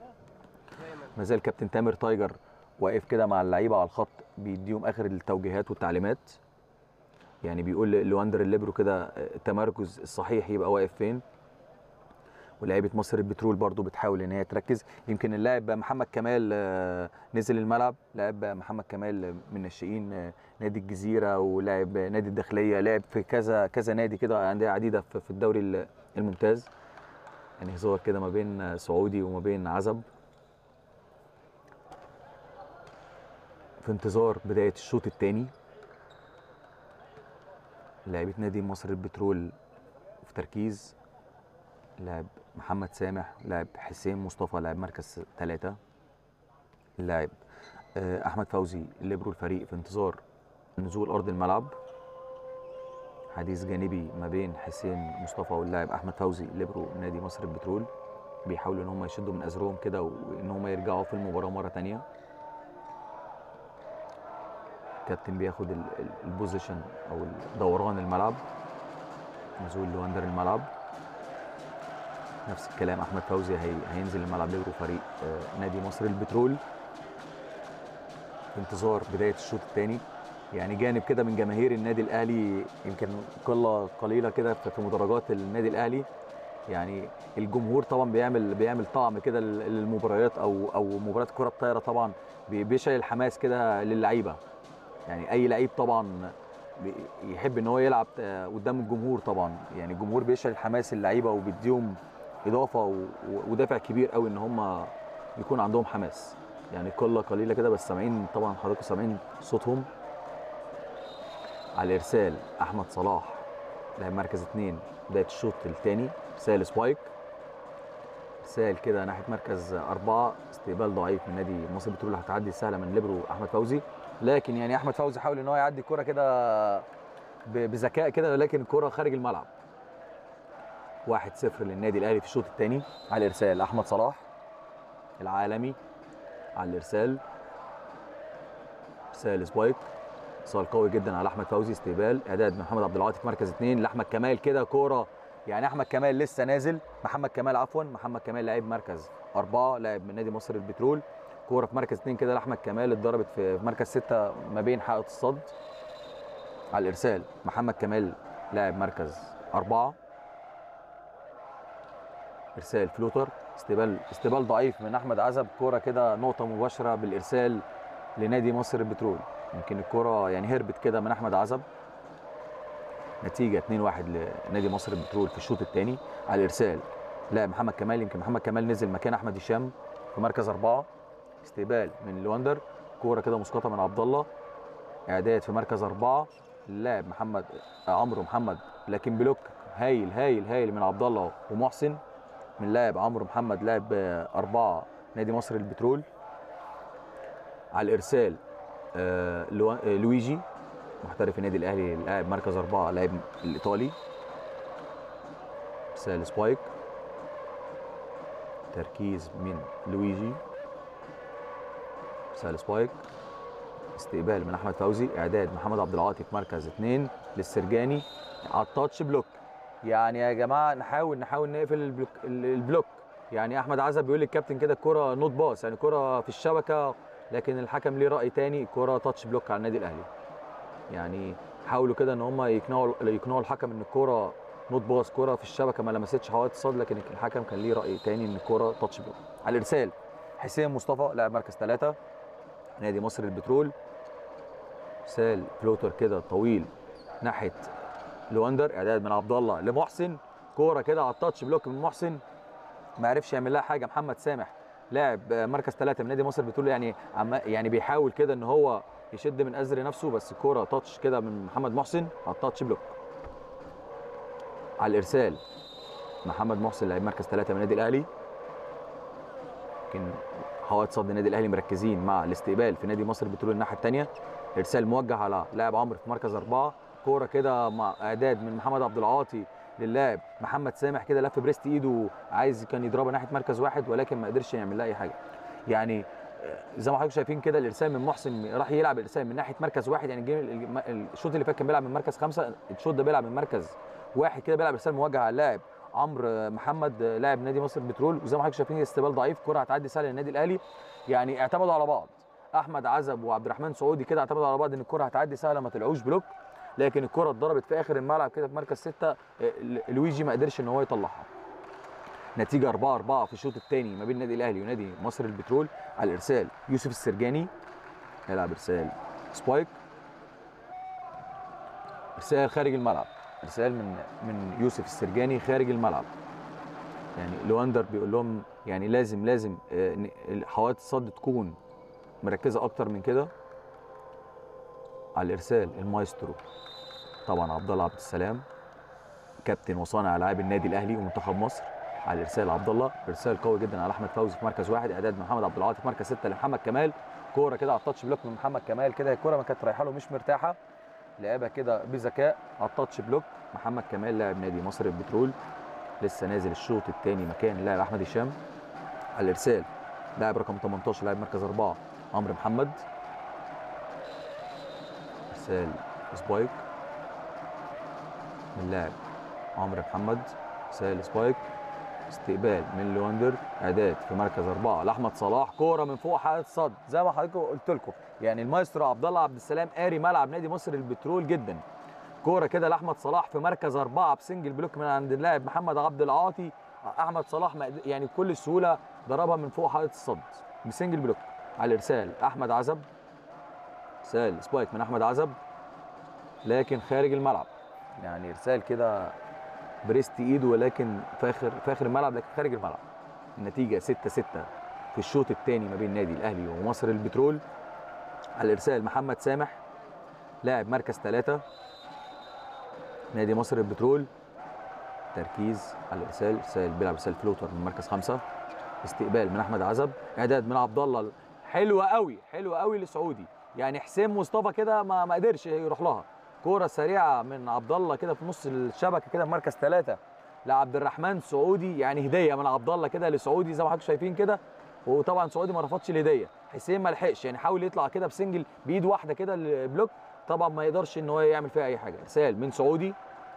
ما زال كابتن تامر تايجر واقف كده مع اللعيبه على الخط بيديهم اخر التوجيهات والتعليمات يعني بيقول لواندر الليبرو كده آه، التمركز الصحيح يبقى واقف فين ولاعيبه مصر البترول برضو بتحاول ان هي تركز يمكن اللاعب محمد كمال آه، نزل الملعب لاعب محمد كمال من ناشئين آه، نادي الجزيره ولاعب نادي الداخليه لعب في كذا كذا نادي كده انديه عديده في في الدوري ال- الممتاز يعني هزار كده ما بين آه، سعودي وما بين عزب في انتظار بدايه الشوط الثاني لاعيبه نادي مصر البترول في تركيز لاعب محمد سامح لاعب حسين مصطفى لاعب مركز ثلاثة لاعب آه، أحمد فوزي ليبرو الفريق في انتظار نزول أرض الملعب حديث جانبي ما بين حسين مصطفى واللاعب أحمد فوزي ليبرو نادي مصر البترول بيحاولوا إن هم يشدوا من أزرهم كده وإن هم يرجعوا في المباراة مرة تانية كابتن بياخد ال- ال- البوزيشن أو دوران الملعب نزول لواندر الملعب نفس الكلام احمد فوزي هي هينزل الملعب ليبرو فريق آه، نادي مصر البترول في انتظار بدايه الشوط الثاني يعني جانب كده من جماهير النادي الاهلي يمكن قله قليله كده في في مدرجات النادي الاهلي يعني الجمهور طبعا بيعمل بيعمل طعم كده لل- للمباريات او او مباريات كره الطايره طبعا بي- بيشعل الحماس كده للعيبه يعني اي لعيب طبعا بي- يحب ان هو يلعب آه، قدام الجمهور طبعا يعني الجمهور بيشعل الحماس اللعيبه وبيديهم اضافه و- و- ودافع كبير قوي ان هم يكون عندهم حماس يعني قله قليله كده بس سامعين طبعا حضراتكم سامعين صوتهم على الارسال احمد صلاح لاعب مركز اثنين بدايه الشوط الثاني ارسال سبايك ارسال كده ناحيه مركز اربعه استقبال ضعيف من نادي مصر البترول اللي هتعدي سهله من ليبرو احمد فوزي لكن يعني احمد فوزي حاول ان هو يعدي الكره كده ب- بذكاء كده ولكن الكره خارج الملعب 1-0 للنادي الاهلي في الشوط الثاني على الارسال احمد صلاح العالمي على الارسال ارسال سبايك اتصال قوي جدا على احمد فوزي استقبال اعداد من محمد عبد العاطي في مركز اثنين لاحمد كمال كده كوره يعني احمد كمال لسه نازل محمد كمال عفوا محمد كمال لاعب مركز اربعه لاعب من نادي مصر البترول كوره في مركز اثنين كده لاحمد كمال اتضربت في في مركز سته ما بين حائط الصد على الارسال محمد كمال لاعب مركز اربعه ارسال فلوتر استقبال استقبال ضعيف من احمد عزب كوره كده نقطه مباشره بالارسال لنادي مصر البترول يمكن الكره يعني هربت كده من احمد عزب نتيجه 2-1 لنادي مصر البترول في الشوط الثاني على الارسال لا محمد كمال يمكن محمد كمال نزل مكان احمد هشام في مركز اربعه استقبال من لواندر كوره كده مسقطه من عبد الله اعداد في مركز اربعه اللاعب محمد عمرو محمد لكن بلوك هايل هايل هايل من عبد الله ومحسن من لاعب عمرو محمد لاعب آه، أربعة نادي مصر البترول على الإرسال آه، لو- آه، لويجي محترف النادي الأهلي لاعب مركز أربعة لاعب الإيطالي إرسال سبايك تركيز من لويجي إرسال سبايك استقبال من أحمد فوزي إعداد محمد عبد العاطي في مركز اثنين للسرجاني على التاتش بلوك يعني يا جماعه نحاول نحاول نقفل البلوك, البلوك. يعني احمد عزب بيقول للكابتن كده الكره نوت باص يعني كره في الشبكه لكن الحكم ليه راي تاني الكره تاتش بلوك على النادي الاهلي يعني حاولوا كده ان هم يقنعوا يقنعوا الحكم ان الكره نوت باص كره في الشبكه ما لمستش حوائط الصد لكن الحكم كان ليه راي تاني ان الكره تاتش بلوك على الارسال حسين مصطفى لاعب مركز ثلاثة نادي مصر البترول ارسال فلوتر كده طويل ناحيه لواندر اعداد من عبد الله لمحسن كوره كده على التاتش بلوك من محسن ما عرفش يعمل لها حاجه محمد سامح لاعب آه، مركز ثلاثة من نادي مصر بتقول يعني عم يعني بيحاول كده ان هو يشد من ازر نفسه بس كوره تاتش كده من محمد محسن على التاتش بلوك على الارسال محمد محسن لاعب مركز ثلاثة من النادي الاهلي لكن حوائط صد النادي الاهلي مركزين مع الاستقبال في نادي مصر بترول الناحيه الثانيه ارسال موجه على لاعب عمرو في مركز اربعه كوره كده مع اعداد من محمد عبد العاطي للاعب محمد سامح كده لف بريست ايده عايز كان يضربها ناحيه مركز واحد ولكن ما قدرش يعمل لها اي حاجه يعني آه، زي ما حضرتك شايفين كده الارسال من محسن راح يلعب الارسال من ناحيه مركز واحد يعني الجيم- الم- الشوط اللي فات كان بيلعب من مركز خمسه الشوط ده بيلعب من مركز واحد كده بيلعب ارسال موجه على اللاعب عمرو محمد آه، لاعب نادي مصر البترول وزي ما حضرتك شايفين استقبال ضعيف كره هتعدي سهله للنادي الاهلي يعني اعتمدوا على بعض احمد عزب وعبد الرحمن سعودي كده اعتمدوا على بعض ان الكره هتعدي سهله ما طلعوش بلوك لكن الكره اتضربت في اخر الملعب كده في مركز سته آه، لويجي ما قدرش ان هو يطلعها نتيجه 4 4 في الشوط الثاني ما بين النادي الاهلي ونادي مصر البترول على الارسال يوسف السرجاني يلعب ارسال سبايك ارسال خارج الملعب ارسال من من يوسف السرجاني خارج الملعب يعني لواندر بيقول لهم يعني لازم لازم آه، إن حوائط الصد تكون مركزه اكتر من كده على الارسال المايسترو طبعا عبد الله عبد السلام كابتن وصانع العاب النادي الاهلي ومنتخب مصر على الارسال عبد الله ارسال قوي جدا على احمد فوزي في مركز واحد اعداد من محمد عبد العاطي في مركز سته لمحمد كمال كوره كده على التاتش بلوك من محمد كمال كده الكوره ما كانت رايحه له مش مرتاحه لعبها كده بذكاء على التاتش بلوك محمد كمال لاعب نادي مصر البترول لسه نازل الشوط الثاني مكان اللاعب احمد هشام على الارسال لاعب رقم 18 لاعب مركز اربعه عمرو محمد ارسال سبايك من لاعب عمرو محمد ارسال سبايك استقبال من لواندر اعداد في مركز اربعه لاحمد صلاح كوره من فوق حائط صد زي ما حضرتك قلت لكم يعني المايسترو عبد الله عبد السلام قاري ملعب نادي مصر البترول جدا كوره كده لاحمد صلاح في مركز اربعه بسنجل بلوك من عند اللاعب محمد عبد العاطي احمد صلاح ما قد- يعني بكل سهوله ضربها من فوق حائط الصد بسنجل بلوك على الارسال احمد عزب ارسال سبايك من احمد عزب لكن خارج الملعب يعني ارسال كده بريست ايده ولكن فاخر فاخر الملعب لكن خارج الملعب النتيجه 6 6 في الشوط الثاني ما بين النادي الاهلي ومصر البترول على الارسال محمد سامح لاعب مركز ثلاثة نادي مصر البترول تركيز على الارسال ارسال بيلعب ارسال فلوتر من مركز خمسة استقبال من احمد عزب اعداد من عبد الله حلوه قوي حلوه قوي لسعودي يعني حسين مصطفى كده ما ما قدرش يروح لها كوره سريعه من عبد الله كده في نص الشبكه كده في مركز ثلاثه لعبد الرحمن سعودي يعني هديه من عبد الله كده لسعودي زي ما حضراتكم شايفين كده وطبعا سعودي ما رفضش الهديه حسين ما لحقش يعني حاول يطلع كده بسنجل بايد واحده كده البلوك طبعا ما يقدرش ان هو يعمل فيها اي حاجه ارسال من سعودي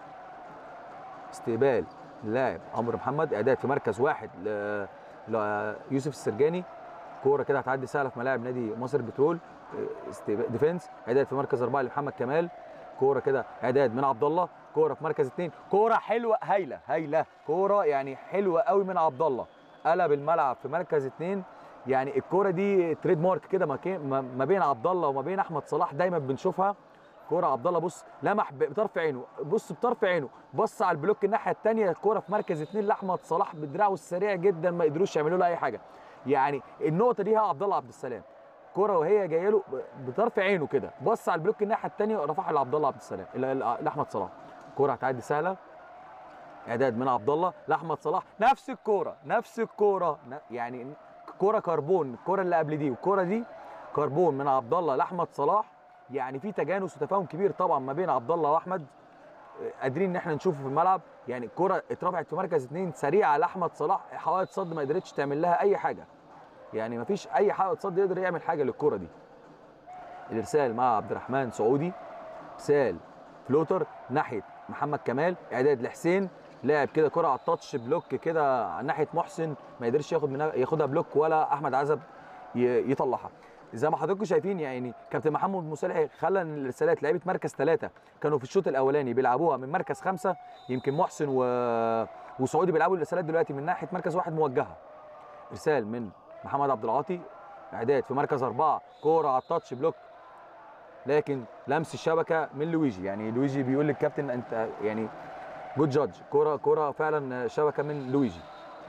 استقبال لاعب عمرو محمد اعداد في مركز واحد ل- ليوسف السرجاني كوره كده هتعدي سهله في ملاعب نادي مصر بترول استقبال ديفنس اعداد في مركز اربعه لمحمد كمال كوره كده اعداد من عبد الله كوره في مركز اثنين كوره حلوه هايله هايله كوره يعني حلوه قوي من عبد الله قلب الملعب في مركز اثنين يعني الكوره دي تريد مارك كده ما كان- ما ما بين عبد الله وما بين احمد صلاح دايما بنشوفها كوره عبد الله بص لمح ب- بطرف عينه بص بطرف عينه بص على البلوك الناحيه الثانيه الكوره في مركز اثنين لاحمد صلاح بدراعه السريع جدا ما قدروش يعملوا له اي حاجه يعني النقطه دي هي عبد الله عبد السلام كوره وهي جايه له ب- بطرف عينه كده بص على البلوك الناحيه الثانيه ورفعها لعبد الله عبد السلام ل- ل- لاحمد صلاح كوره هتعدي سهله اعداد من عبد الله لاحمد صلاح نفس الكوره نفس الكوره ن- يعني كوره كربون الكوره اللي قبل دي والكوره دي كربون من عبد الله لاحمد صلاح يعني في تجانس وتفاهم كبير طبعا ما بين عبد الله واحمد آه، قادرين ان احنا نشوفه في الملعب يعني الكوره اترفعت في مركز اثنين سريعه لاحمد صلاح حوائط صد ما قدرتش تعمل لها اي حاجه يعني ما فيش اي حائط صد يقدر يعمل حاجه للكوره دي الارسال مع عبد الرحمن سعودي ارسال فلوتر ناحيه محمد كمال اعداد لحسين لاعب كده كره على التاتش بلوك كده على ناحيه محسن ما يقدرش ياخد منها ياخدها بلوك ولا احمد عزب ي- يطلعها زي ما حضراتكم شايفين يعني كابتن محمد مصالح خلى ان الارسالات لعيبه مركز ثلاثه كانوا في الشوط الاولاني بيلعبوها من مركز خمسه يمكن محسن و... وسعودي بيلعبوا الارسالات دلوقتي من ناحيه مركز واحد موجهه ارسال من محمد عبد العاطي اعداد في مركز اربعه كوره على التاتش بلوك لكن لمس الشبكه من لويجي يعني لويجي بيقول للكابتن انت يعني جود جادج كوره كوره فعلا شبكه من لويجي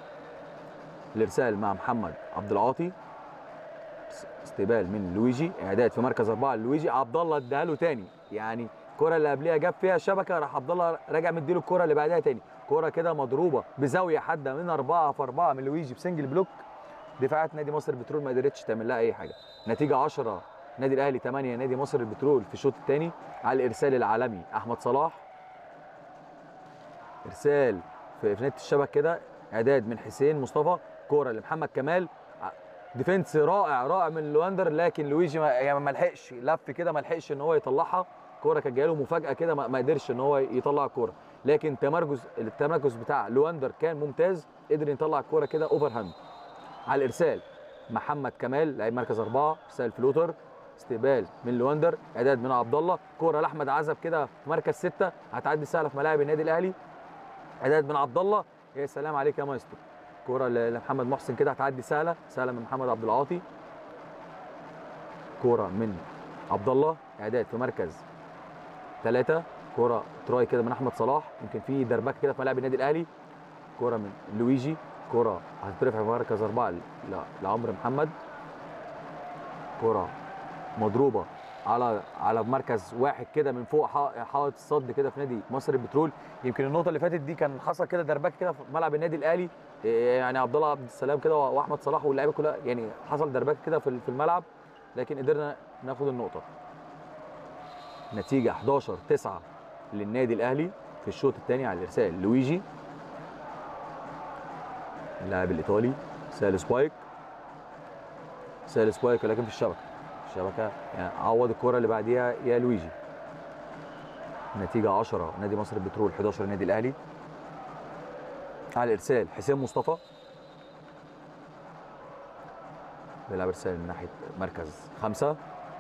الارسال مع محمد عبد العاطي استقبال من لويجي اعداد في مركز اربعه لويجي عبد الله اداها له تاني يعني الكره اللي قبلها جاب فيها شبكه راح عبد الله راجع مديله الكره اللي بعدها تاني كره كده مضروبه بزاويه حاده من اربعه في اربعه من لويجي بسنجل بلوك دفاعات نادي مصر البترول ما قدرتش تعمل لها اي حاجه نتيجه 10 نادي الاهلي 8 نادي مصر البترول في الشوط الثاني على الارسال العالمي احمد صلاح ارسال في في نت الشبك كده اعداد من حسين مصطفى كوره لمحمد كمال ع- ديفنس رائع رائع من لواندر لكن لويجي ما يعني ما لحقش لف كده ما لحقش ان هو يطلعها كوره كانت جايه له مفاجاه كده ما ما قدرش ان هو يطلع الكوره لكن تمركز التمركز بتاع لواندر كان ممتاز قدر يطلع الكوره كده اوفر هاند على الارسال محمد كمال لعيب مركز اربعه ارسال فلوتر استقبال من لواندر اعداد من عبد الله كوره لاحمد عزب كده في مركز سته هتعدي سهله في ملاعب النادي الاهلي اعداد من عبد الله يا سلام عليك يا مايسترو كوره ل- لمحمد محسن كده هتعدي سهله سهله من محمد عبد العاطي كوره من عبد الله اعداد في مركز ثلاثه كوره تراي كده من احمد صلاح يمكن في دربكه كده في ملاعب النادي الاهلي كوره من لويجي كوره هتترفع في مركز اربعه ل- لعمرو محمد كوره مضروبه على على مركز واحد كده من فوق حا- حائط الصد كده في نادي مصر البترول يمكن النقطه اللي فاتت دي كان حصل كده دربكه كده في ملعب النادي الاهلي إيه يعني عبد الله عبد السلام كده واحمد صلاح واللعيبه كلها يعني حصل دربكه كده في في الملعب لكن قدرنا ناخد النقطه نتيجه 11 9 للنادي الاهلي في الشوط الثاني على الارسال لويجي اللاعب الايطالي سال سبايك سال سبايك ولكن في الشبكه الشبكه يعني عوض الكره اللي بعديها يا لويجي نتيجه 10 نادي مصر البترول 11 النادي الاهلي على الارسال حسين مصطفى بيلعب ارسال من ناحيه مركز خمسه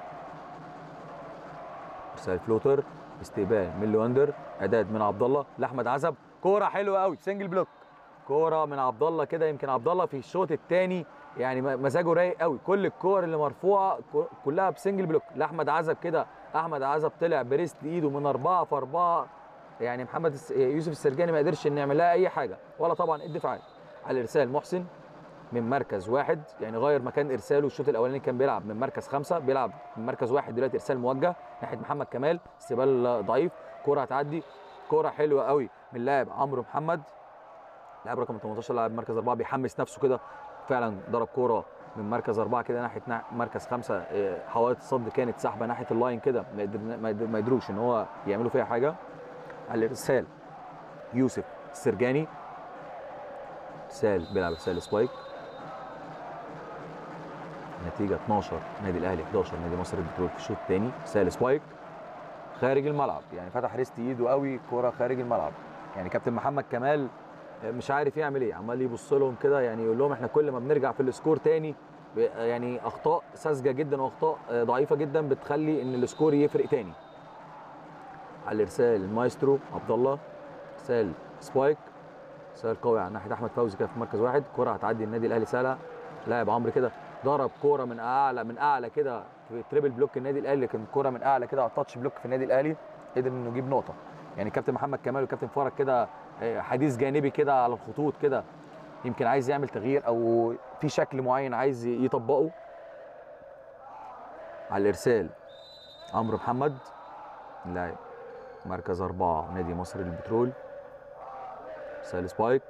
ارسال فلوتر استقبال من لواندر اعداد من عبد الله لاحمد عزب كوره حلوه قوي سنجل بلوك كوره من عبد الله كده يمكن عبد الله في الشوط الثاني يعني م- مزاجه رايق قوي كل الكور اللي مرفوعه ك- كلها بسنجل بلوك لاحمد عزب كده احمد عزب طلع بريست ايده من اربعه في اربعه يعني محمد الس- يوسف السرجاني ما قدرش ان يعمل لها اي حاجه ولا طبعا الدفاعات على الارسال محسن من مركز واحد يعني غير مكان ارساله الشوط الاولاني كان بيلعب من مركز خمسه بيلعب من مركز واحد دلوقتي ارسال موجه ناحيه محمد كمال استقبال ضعيف كوره هتعدي كوره حلوه قوي من لاعب عمرو محمد لاعب رقم 18 لاعب مركز اربعه بيحمس نفسه كده فعلا ضرب كوره من مركز اربعه كده ناحيه نا- مركز خمسه آه، حوائط الصد كانت سحبه ناحيه اللاين كده ما قدرنا- ما قدر- ما قدروش ان هو يعملوا فيها حاجه على الارسال يوسف السرجاني ارسال بيلعب ارسال سبايك نتيجه 12 نادي الاهلي 11 نادي مصر البترول في الشوط الثاني ارسال سبايك خارج الملعب يعني فتح ريست ايده قوي كوره خارج الملعب يعني كابتن محمد كمال مش عارف يعمل ايه عمال يبص لهم كده يعني يقول لهم احنا كل ما بنرجع في السكور تاني ب- يعني اخطاء ساذجه جدا واخطاء آه، ضعيفه جدا بتخلي ان السكور يفرق تاني على الارسال المايسترو عبد الله ارسال سبايك ارسال قوي على ناحيه احمد فوزي كده في مركز واحد كره هتعدي النادي الاهلي سهله لاعب عمرو كده ضرب كوره من اعلى من اعلى كده في تريبل بلوك النادي الاهلي لكن كوره من اعلى كده على التاتش بلوك في النادي الاهلي قدر انه يجيب نقطه يعني كابتن محمد كمال وكابتن فرج كده آه، حديث جانبي كده على الخطوط كده يمكن عايز يعمل تغيير او في شكل معين عايز يطبقه على الارسال عمرو محمد لاعب مركز أربعة نادي مصر للبترول ارسال سبايك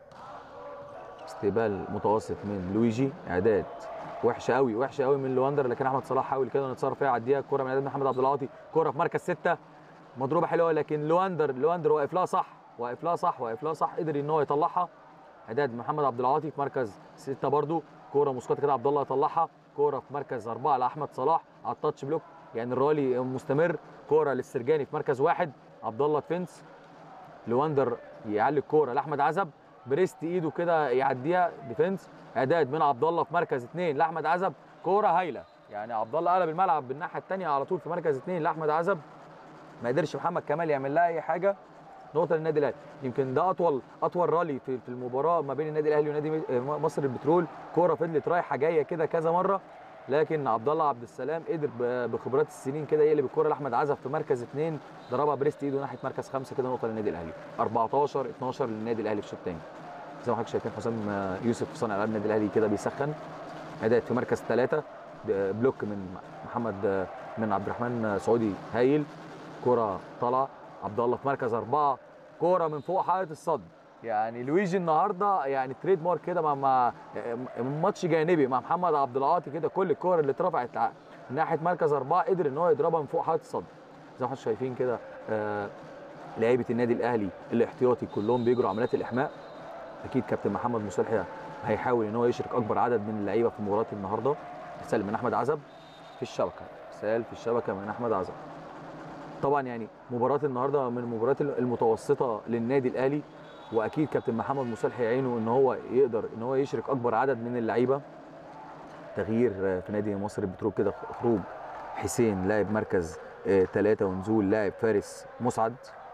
استقبال متوسط من لويجي اعداد وحشه قوي وحشه قوي من لواندر لكن احمد صلاح حاول كده نتصرف فيها عديها الكره من اعداد محمد عبد العاطي كره في مركز سته مضروبه حلوه لكن لواندر لواندر واقف لها صح واقف لها صح واقف لها صح قدر ان هو يطلعها اعداد محمد عبد العاطي في مركز سته برده كوره مسقطه كده عبد الله يطلعها كوره في مركز اربعه لاحمد صلاح على التاتش بلوك يعني الرالي مستمر كوره للسرجاني في مركز واحد عبد الله ديفنس لواندر يعلي الكوره لاحمد عزب بريست ايده كده يعديها ديفنس اعداد من عبد الله في مركز اثنين لاحمد عزب كوره هايله يعني عبد الله قلب الملعب بالناحيه الثانيه على طول في مركز اثنين لاحمد عزب ما قدرش محمد كمال يعمل لها اي حاجه نقطه للنادي الاهلي يمكن ده اطول اطول رالي في في المباراه ما بين النادي الاهلي ونادي م- مصر البترول كوره فضلت رايحه جايه كده كذا مره لكن عبد الله عبد السلام قدر ب- بخبرات السنين كده يقلب الكوره لاحمد عزب في مركز اثنين ضربها بريست ايده ناحيه مركز خمسه كده نقطه للنادي الاهلي 14 12 للنادي الاهلي في الشوط الثاني زي ما حضرتك شايفين حسام آه، يوسف صانع العاب النادي الاهلي كده بيسخن اداء في مركز ثلاثه بلوك من محمد آه، من عبد الرحمن آه، سعودي هايل كرة طالعه عبد الله في مركز اربعه كرة من فوق حائط الصد يعني لويجي النهارده يعني تريد مارك كده مع مع ماتش جانبي مع محمد عبد العاطي كده كل الكور اللي اترفعت ع- ناحيه مركز اربعه قدر ان هو يضربها من فوق حائط الصد زي ما حضرتك شايفين كده آه لعيبه النادي الاهلي الاحتياطي كلهم بيجروا عمليات الاحماء اكيد كابتن محمد مصلحي هيحاول ان هو يشرك اكبر عدد من اللعيبه في مباراه النهارده رساله من احمد عزب في الشبكه رسال في الشبكه من احمد عزب طبعا يعني مباراه النهارده من المباريات المتوسطه للنادي الاهلي واكيد كابتن محمد مصلحي يعينه ان هو يقدر ان هو يشرك اكبر عدد من اللعيبه تغيير في نادي مصر البترول كده خروج حسين لاعب مركز ثلاثة ونزول لاعب فارس مسعد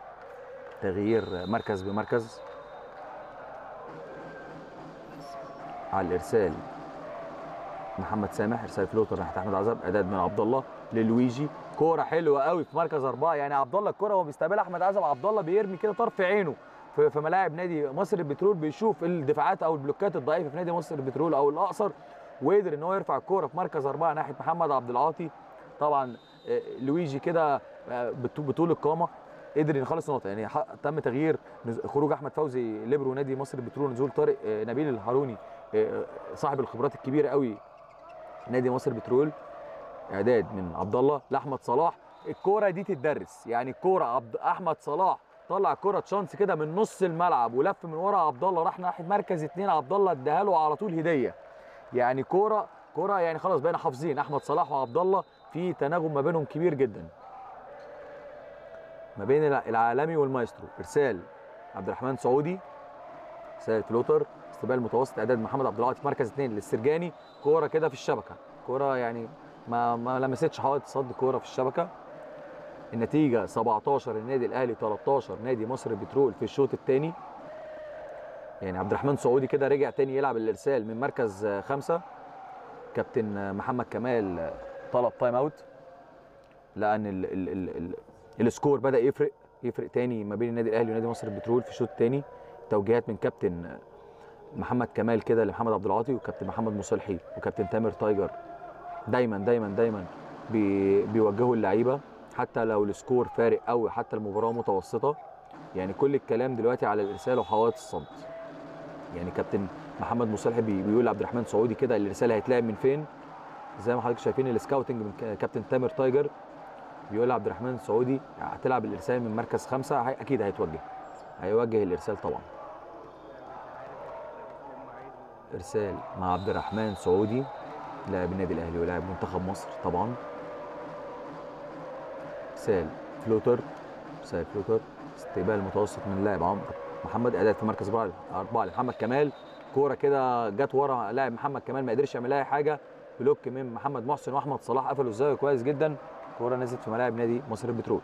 تغيير مركز بمركز على الارسال محمد سامح ارسال فلوتر ناحيه احمد عزب اعداد من عبد الله للويجي كوره حلوه قوي في مركز اربعه يعني عبد الله الكوره وهو بيستقبلها احمد عزب عبد الله بيرمي كده طرف عينه في في ملاعب نادي مصر البترول بيشوف الدفاعات او البلوكات الضعيفه في نادي مصر البترول او الاقصر وقدر ان هو يرفع الكوره في مركز اربعه ناحيه محمد عبد العاطي طبعا آه، لويجي كده آه، بطو- بطول القامه قدر يخلص النقطه يعني ح- تم تغيير نز- خروج احمد فوزي ليبرو نادي مصر البترول نزول طارق آه، نبيل الهاروني آه، صاحب الخبرات الكبيره قوي نادي مصر البترول اعداد من عبد الله لاحمد صلاح الكوره دي تتدرس يعني الكوره عبد احمد صلاح طلع كرة تشانس كده من نص الملعب ولف من ورا عبد الله راح ناحيه مركز اثنين عبد الله اداها له على طول هديه يعني كوره كوره يعني خلاص بقينا حافظين احمد صلاح وعبد الله في تناغم ما بينهم كبير جدا ما بين الع- العالمي والمايسترو ارسال عبد الرحمن سعودي ارسال فلوتر استقبال متوسط اعداد محمد عبد العاطي في مركز اثنين للسرجاني كوره كده في الشبكه كوره يعني ما ما لمستش حوائط صد كوره في الشبكه النتيجه 17 النادي الاهلي 13 نادي مصر البترول في الشوط الثاني يعني عبد الرحمن سعودي كده رجع تاني يلعب الارسال من مركز آه، خمسة كابتن آه، محمد كمال آه، طلب تايم اوت لان ال ال ال ال السكور بدا يفرق يفرق تاني ما بين النادي الاهلي ونادي مصر البترول في الشوط الثاني توجيهات من كابتن آه، محمد كمال كده لمحمد عبد العاطي وكابتن محمد مصلحي وكابتن تامر تايجر دايما دايما دايما بي بيوجهوا اللعيبه حتى لو السكور فارق قوي حتى المباراه متوسطه يعني كل الكلام دلوقتي على الارسال وحوائط الصد يعني كابتن محمد مصالح بي- بيقول لعبد الرحمن سعودي كده الارسال هيتلعب من فين زي ما حضرتك شايفين السكاوتنج من ك- كابتن تامر تايجر بيقول لعبد الرحمن سعودي هتلعب الارسال من مركز خمسه هي اكيد هيتوجه هيوجه الارسال طبعا ارسال مع عبد الرحمن سعودي لاعب النادي الاهلي ولاعب منتخب مصر طبعا ارسال فلوتر ارسال فلوتر استقبال متوسط من لاعب عمرو محمد اعداد في مركز اربعه اربعه لمحمد كمال كوره كده جت ورا لاعب محمد كمال ما قدرش يعمل لها اي حاجه بلوك من محمد محسن واحمد صلاح قفلوا الزاويه كويس جدا كوره نزلت في ملاعب نادي مصر البترول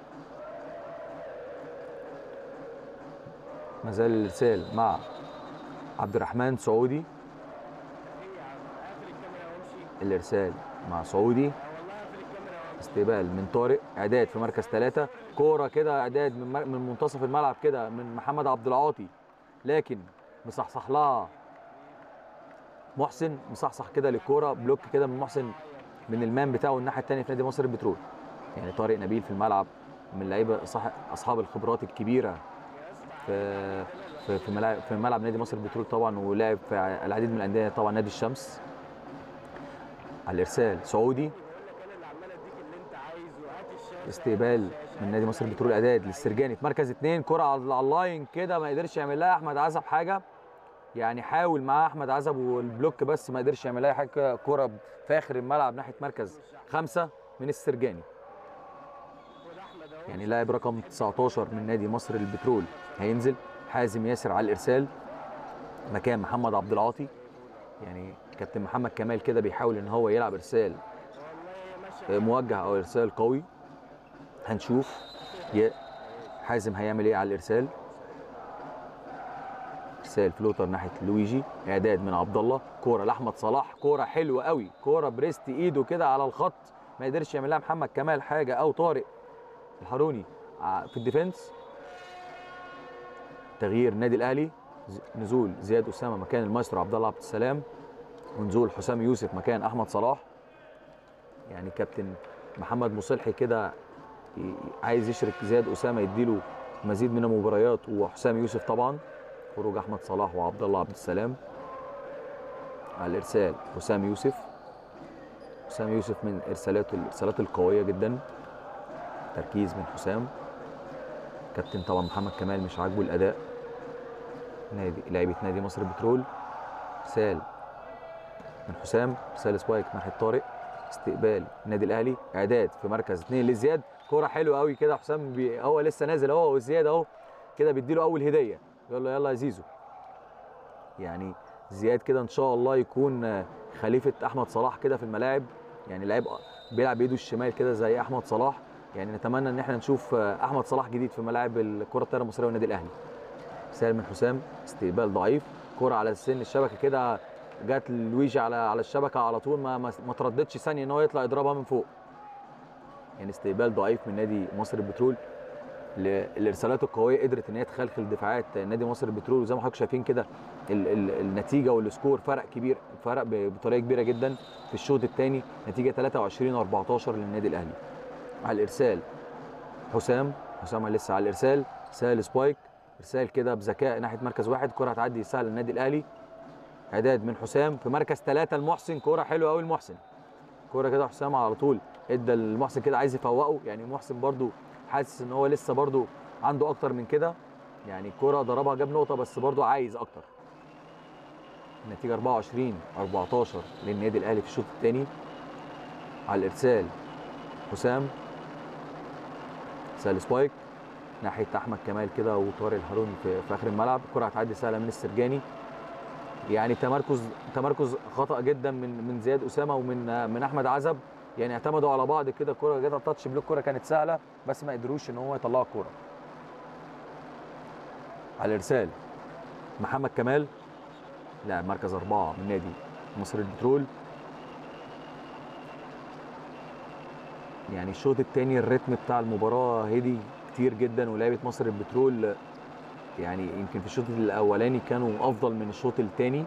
ما زال الارسال مع عبد الرحمن سعودي الارسال مع سعودي استقبال من طارق اعداد في مركز ثلاثة كوره كده اعداد من مر- من منتصف الملعب كده من محمد عبد العاطي لكن مصحصح لها محسن مصحصح كده للكوره بلوك كده من محسن من المان بتاعه الناحيه الثانيه في نادي مصر البترول يعني طارق نبيل في الملعب من اللعيبه صح اصحاب الخبرات الكبيره في في في ملاعب في ملعب نادي مصر البترول طبعا ولعب في العديد من الانديه طبعا نادي الشمس على الارسال سعودي استقبال من نادي مصر البترول اعداد للسرجاني في مركز اثنين كره على على اللاين كده ما قدرش يعمل لها احمد عزب حاجه يعني حاول معاه احمد عزب والبلوك بس ما قدرش يعمل لها حاجه كره في اخر الملعب ناحيه مركز خمسه من السرجاني يعني لاعب رقم 19 من نادي مصر البترول هينزل حازم ياسر على الارسال مكان محمد عبد العاطي يعني كابتن محمد كمال كده بيحاول ان هو يلعب ارسال موجه او ارسال قوي هنشوف ي- حازم هيعمل ايه على الارسال ارسال فلوتر ناحيه لويجي اعداد من عبد الله كوره لاحمد صلاح كوره حلوه قوي كوره بريست ايده كده على الخط ما قدرش يعمل لها محمد كمال حاجه او طارق الحروني ع- في الديفنس تغيير النادي الاهلي ز- نزول زياد اسامه مكان المايسترو عبد الله عبد السلام ونزول حسام يوسف مكان احمد صلاح يعني كابتن محمد مصلحي كده ي- عايز يشرك زياد اسامه يديله مزيد من المباريات وحسام يوسف طبعا خروج احمد صلاح وعبد الله عبد السلام على الارسال حسام يوسف حسام يوسف من ارسالاته الارسالات القويه جدا تركيز من حسام كابتن طبعا محمد كمال مش عاجبه الاداء نادي لعيبه نادي مصر البترول ارسال من حسام ارسال سبايك ناحيه طارق استقبال النادي الاهلي اعداد في مركز اثنين لزياد كوره حلوه قوي كده حسام بي هو لسه نازل اهو وزياد اهو كده بيديله اول هديه يلا يلا يا زيزو يعني زياد كده ان شاء الله يكون آه، خليفه احمد صلاح كده في الملاعب يعني لعيب بيلعب بايده الشمال كده زي احمد صلاح يعني نتمنى ان احنا نشوف آه، احمد صلاح جديد في ملاعب الكره الطايره المصريه والنادي الاهلي سالم من حسام استقبال ضعيف كرة على سن الشبكه كده جت لويجي على على الشبكه على طول ما ما ما ترددش ثانيه ان هو يطلع يضربها من فوق يعني استقبال ضعيف من نادي مصر البترول ل- الارسالات القويه قدرت ان هي تخلخل دفاعات نادي مصر البترول وزي ما حضرتك شايفين كده ال- ال- النتيجه والسكور فرق كبير فرق ب- بطريقه كبيره جدا في الشوط الثاني نتيجه 23 14 للنادي الاهلي على الارسال حسام حسام لسه على الارسال سهل سبايك ارسال كده بذكاء ناحيه مركز واحد كره هتعدي سهل للنادي الاهلي اعداد من حسام في مركز ثلاثه لمحسن كوره حلوه قوي لمحسن كوره كده حسام على طول ادى المحسن كده عايز يفوقه يعني محسن برده حاسس ان هو لسه برده عنده اكتر من كده يعني الكوره ضربها جاب نقطه بس برده عايز اكتر النتيجه 24 14 للنادي الاهلي في الشوط الثاني على الارسال حسام سال سبايك ناحيه احمد كمال كده وطارق الهاروني في, في اخر الملعب الكره هتعدي سهله من السرجاني يعني تمركز تمركز خطا جدا من من زياد اسامه ومن من احمد عزب يعني اعتمدوا على بعض كده الكره جت تاتش بلوك الكره كانت سهله بس ما قدروش ان هو يطلعوا الكوره على الارسال محمد كمال لاعب مركز أربعة من نادي مصر البترول يعني الشوط الثاني الريتم بتاع المباراة هدي كتير جدا ولعيبة مصر البترول يعني يمكن في الشوط الأولاني كانوا أفضل من الشوط الثاني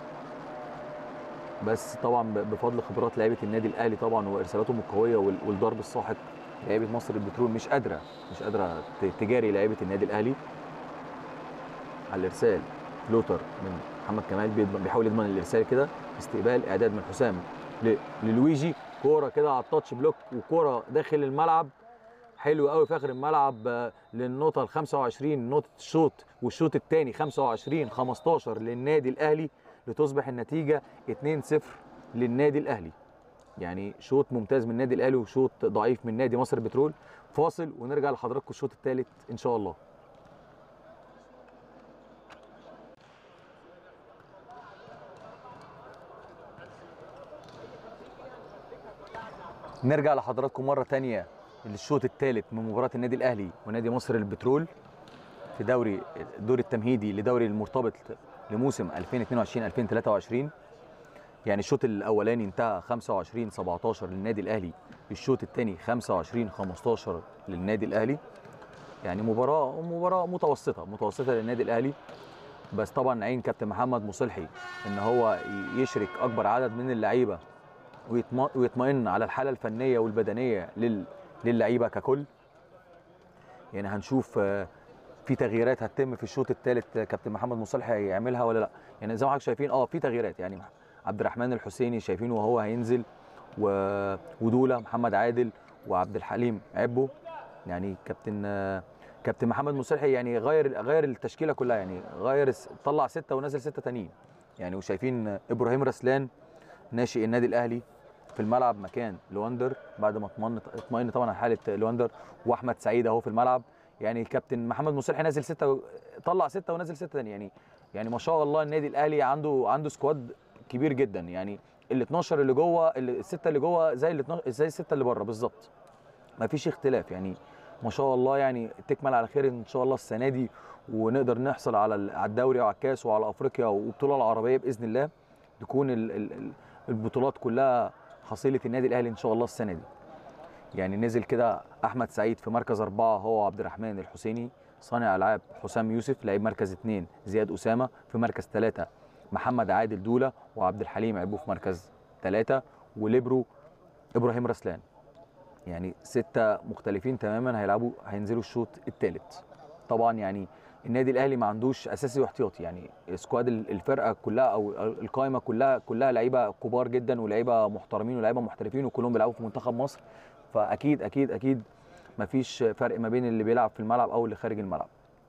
بس طبعا ب- بفضل خبرات لعيبة النادي الأهلي طبعا وإرسالاتهم القوية وال- والضرب الساحق لعيبة مصر البترول مش قادرة مش قادرة ت- تجاري لعيبة النادي الأهلي على الإرسال فلوتر من محمد كمال بيضمن- بيحاول يضمن الارسال كده استقبال اعداد من حسام ل- للويجي كوره كده على التاتش بلوك وكوره داخل الملعب حلو قوي في اخر الملعب آه، للنقطه ال 25 نقطه الشوط والشوط الثاني 25 15 للنادي الاهلي لتصبح النتيجه 2-0 للنادي الاهلي يعني شوط ممتاز من النادي الاهلي وشوط ضعيف من نادي مصر البترول فاصل ونرجع لحضراتكم الشوط الثالث ان شاء الله نرجع لحضراتكم مرة تانية للشوط الثالث من مباراة النادي الأهلي ونادي مصر البترول في دوري الدور التمهيدي لدوري المرتبط لموسم 2022 2023 يعني الشوط الأولاني انتهى 25 17 للنادي الأهلي الشوط الثاني 25 15 للنادي الأهلي يعني مباراة مباراة متوسطة متوسطة للنادي الأهلي بس طبعا عين كابتن محمد مصلحي ان هو يشرك اكبر عدد من اللعيبه ويطم- ويطمئن على الحاله الفنيه والبدنيه لل- للعيبه ككل يعني هنشوف آه، في تغييرات هتتم في الشوط الثالث كابتن محمد مصالح هيعملها ولا لا يعني زي ما حضرتك شايفين اه في تغييرات يعني عبد الرحمن الحسيني شايفينه وهو هينزل و... ودوله محمد عادل وعبد الحليم عبو يعني كابتن آه، كابتن محمد مصالح يعني غير غير التشكيله كلها يعني غير الس- طلع سته ونزل سته تانيين يعني وشايفين آه، ابراهيم رسلان ناشئ النادي الاهلي في الملعب مكان لواندر بعد ما اطمن اطمئن طبعا على حاله لواندر واحمد سعيد اهو في الملعب يعني الكابتن محمد مصلح نازل سته و- طلع سته ونزل سته تاني يعني يعني ما شاء الله النادي الاهلي عنده عنده سكواد كبير جدا يعني ال 12 اللي جوه ال- السته اللي جوه زي ال 12 زي السته اللي بره بالظبط ما فيش اختلاف يعني ما شاء الله يعني تكمل على خير ان شاء الله السنه دي ونقدر نحصل على ال- على الدوري وعلى الكاس وعلى افريقيا والبطوله العربيه باذن الله تكون ال- ال- ال- البطولات كلها حصيله النادي الاهلي ان شاء الله السنه دي يعني نزل كده احمد سعيد في مركز اربعه هو عبد الرحمن الحسيني صانع العاب حسام يوسف لعيب مركز اثنين زياد اسامه في مركز ثلاثه محمد عادل دوله وعبد الحليم عبو في مركز ثلاثه وليبرو ابراهيم رسلان يعني ستة مختلفين تماما هيلعبوا هينزلوا الشوط الثالث طبعا يعني النادي الاهلي ما عندوش اساسي واحتياطي يعني سكواد ال- الفرقه كلها او القائمه كلها كلها لعيبه كبار جدا ولاعيبه محترمين ولاعيبه محترفين وكلهم بيلعبوا في منتخب مصر فاكيد اكيد اكيد ما فيش فرق ما بين اللي بيلعب في الملعب او اللي خارج الملعب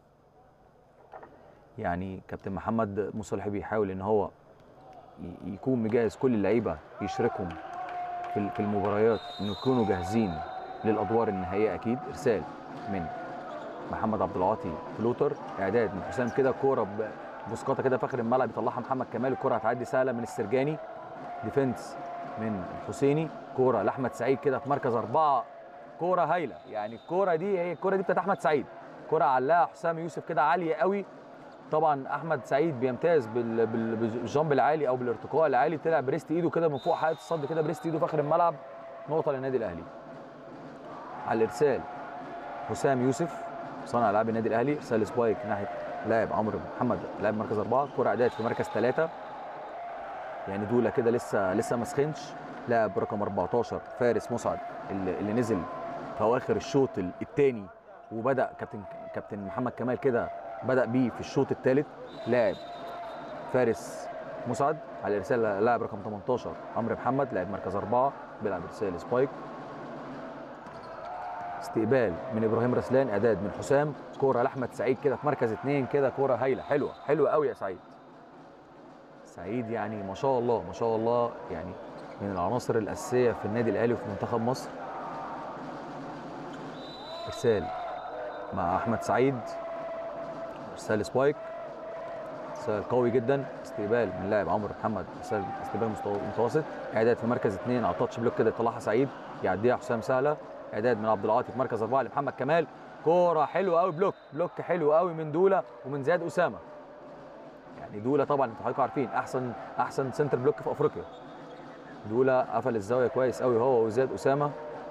يعني كابتن محمد مصلح بيحاول ان هو ي- يكون مجهز كل اللعيبه يشركهم في ال- في المباريات ان يكونوا جاهزين للادوار النهائيه اكيد ارسال من محمد عبد العاطي فلوتر اعداد من حسام كده كوره ب- بسقطه كده في اخر الملعب يطلعها محمد كمال الكوره هتعدي سهله من السرجاني ديفنس من الحسيني كوره لاحمد سعيد كده في مركز اربعه كوره هايله يعني الكوره دي هي الكوره دي بتاعت احمد سعيد كوره علاها حسام يوسف كده عاليه قوي طبعا احمد سعيد بيمتاز بال- بال- بالجامب العالي او بالارتقاء العالي طلع بريست ايده كده من فوق حائط الصد كده بريست ايده في اخر الملعب نقطه للنادي الاهلي على الارسال حسام يوسف صانع العاب النادي الاهلي ارسال سبايك ناحيه لاعب عمرو محمد لاعب مركز اربعه كره اعداد في مركز ثلاثه يعني دوله كده لسه لسه ما سخنش لاعب رقم 14 فارس مسعد اللي, اللي نزل في اواخر الشوط الثاني وبدا كابتن كابتن محمد كمال كده بدا بيه في الشوط الثالث لاعب فارس مسعد على الارسال لاعب رقم 18 عمرو محمد لاعب مركز اربعه بيلعب ارسال سبايك استقبال من ابراهيم رسلان اعداد من حسام كوره لاحمد سعيد كده في مركز اثنين كده كوره هايله حلوه حلوه قوي يا سعيد سعيد يعني ما شاء الله ما شاء الله يعني من العناصر الاساسيه في النادي الاهلي وفي منتخب مصر ارسال مع احمد سعيد ارسال سبايك ارسال قوي جدا استقبال من لاعب عمرو محمد ارسال استقبال مستو- متوسط اعداد في مركز اثنين على تاتش بلوك كده يطلعها سعيد يعديها حسام سهله اعداد من عبد العاطي في مركز اربعه لمحمد كمال كوره حلوه قوي بلوك بلوك حلو قوي من دوله ومن زياد اسامه يعني دوله طبعا انتوا حضراتكم عارفين احسن احسن سنتر بلوك في افريقيا دوله قفل الزاويه كويس قوي هو وزياد اسامه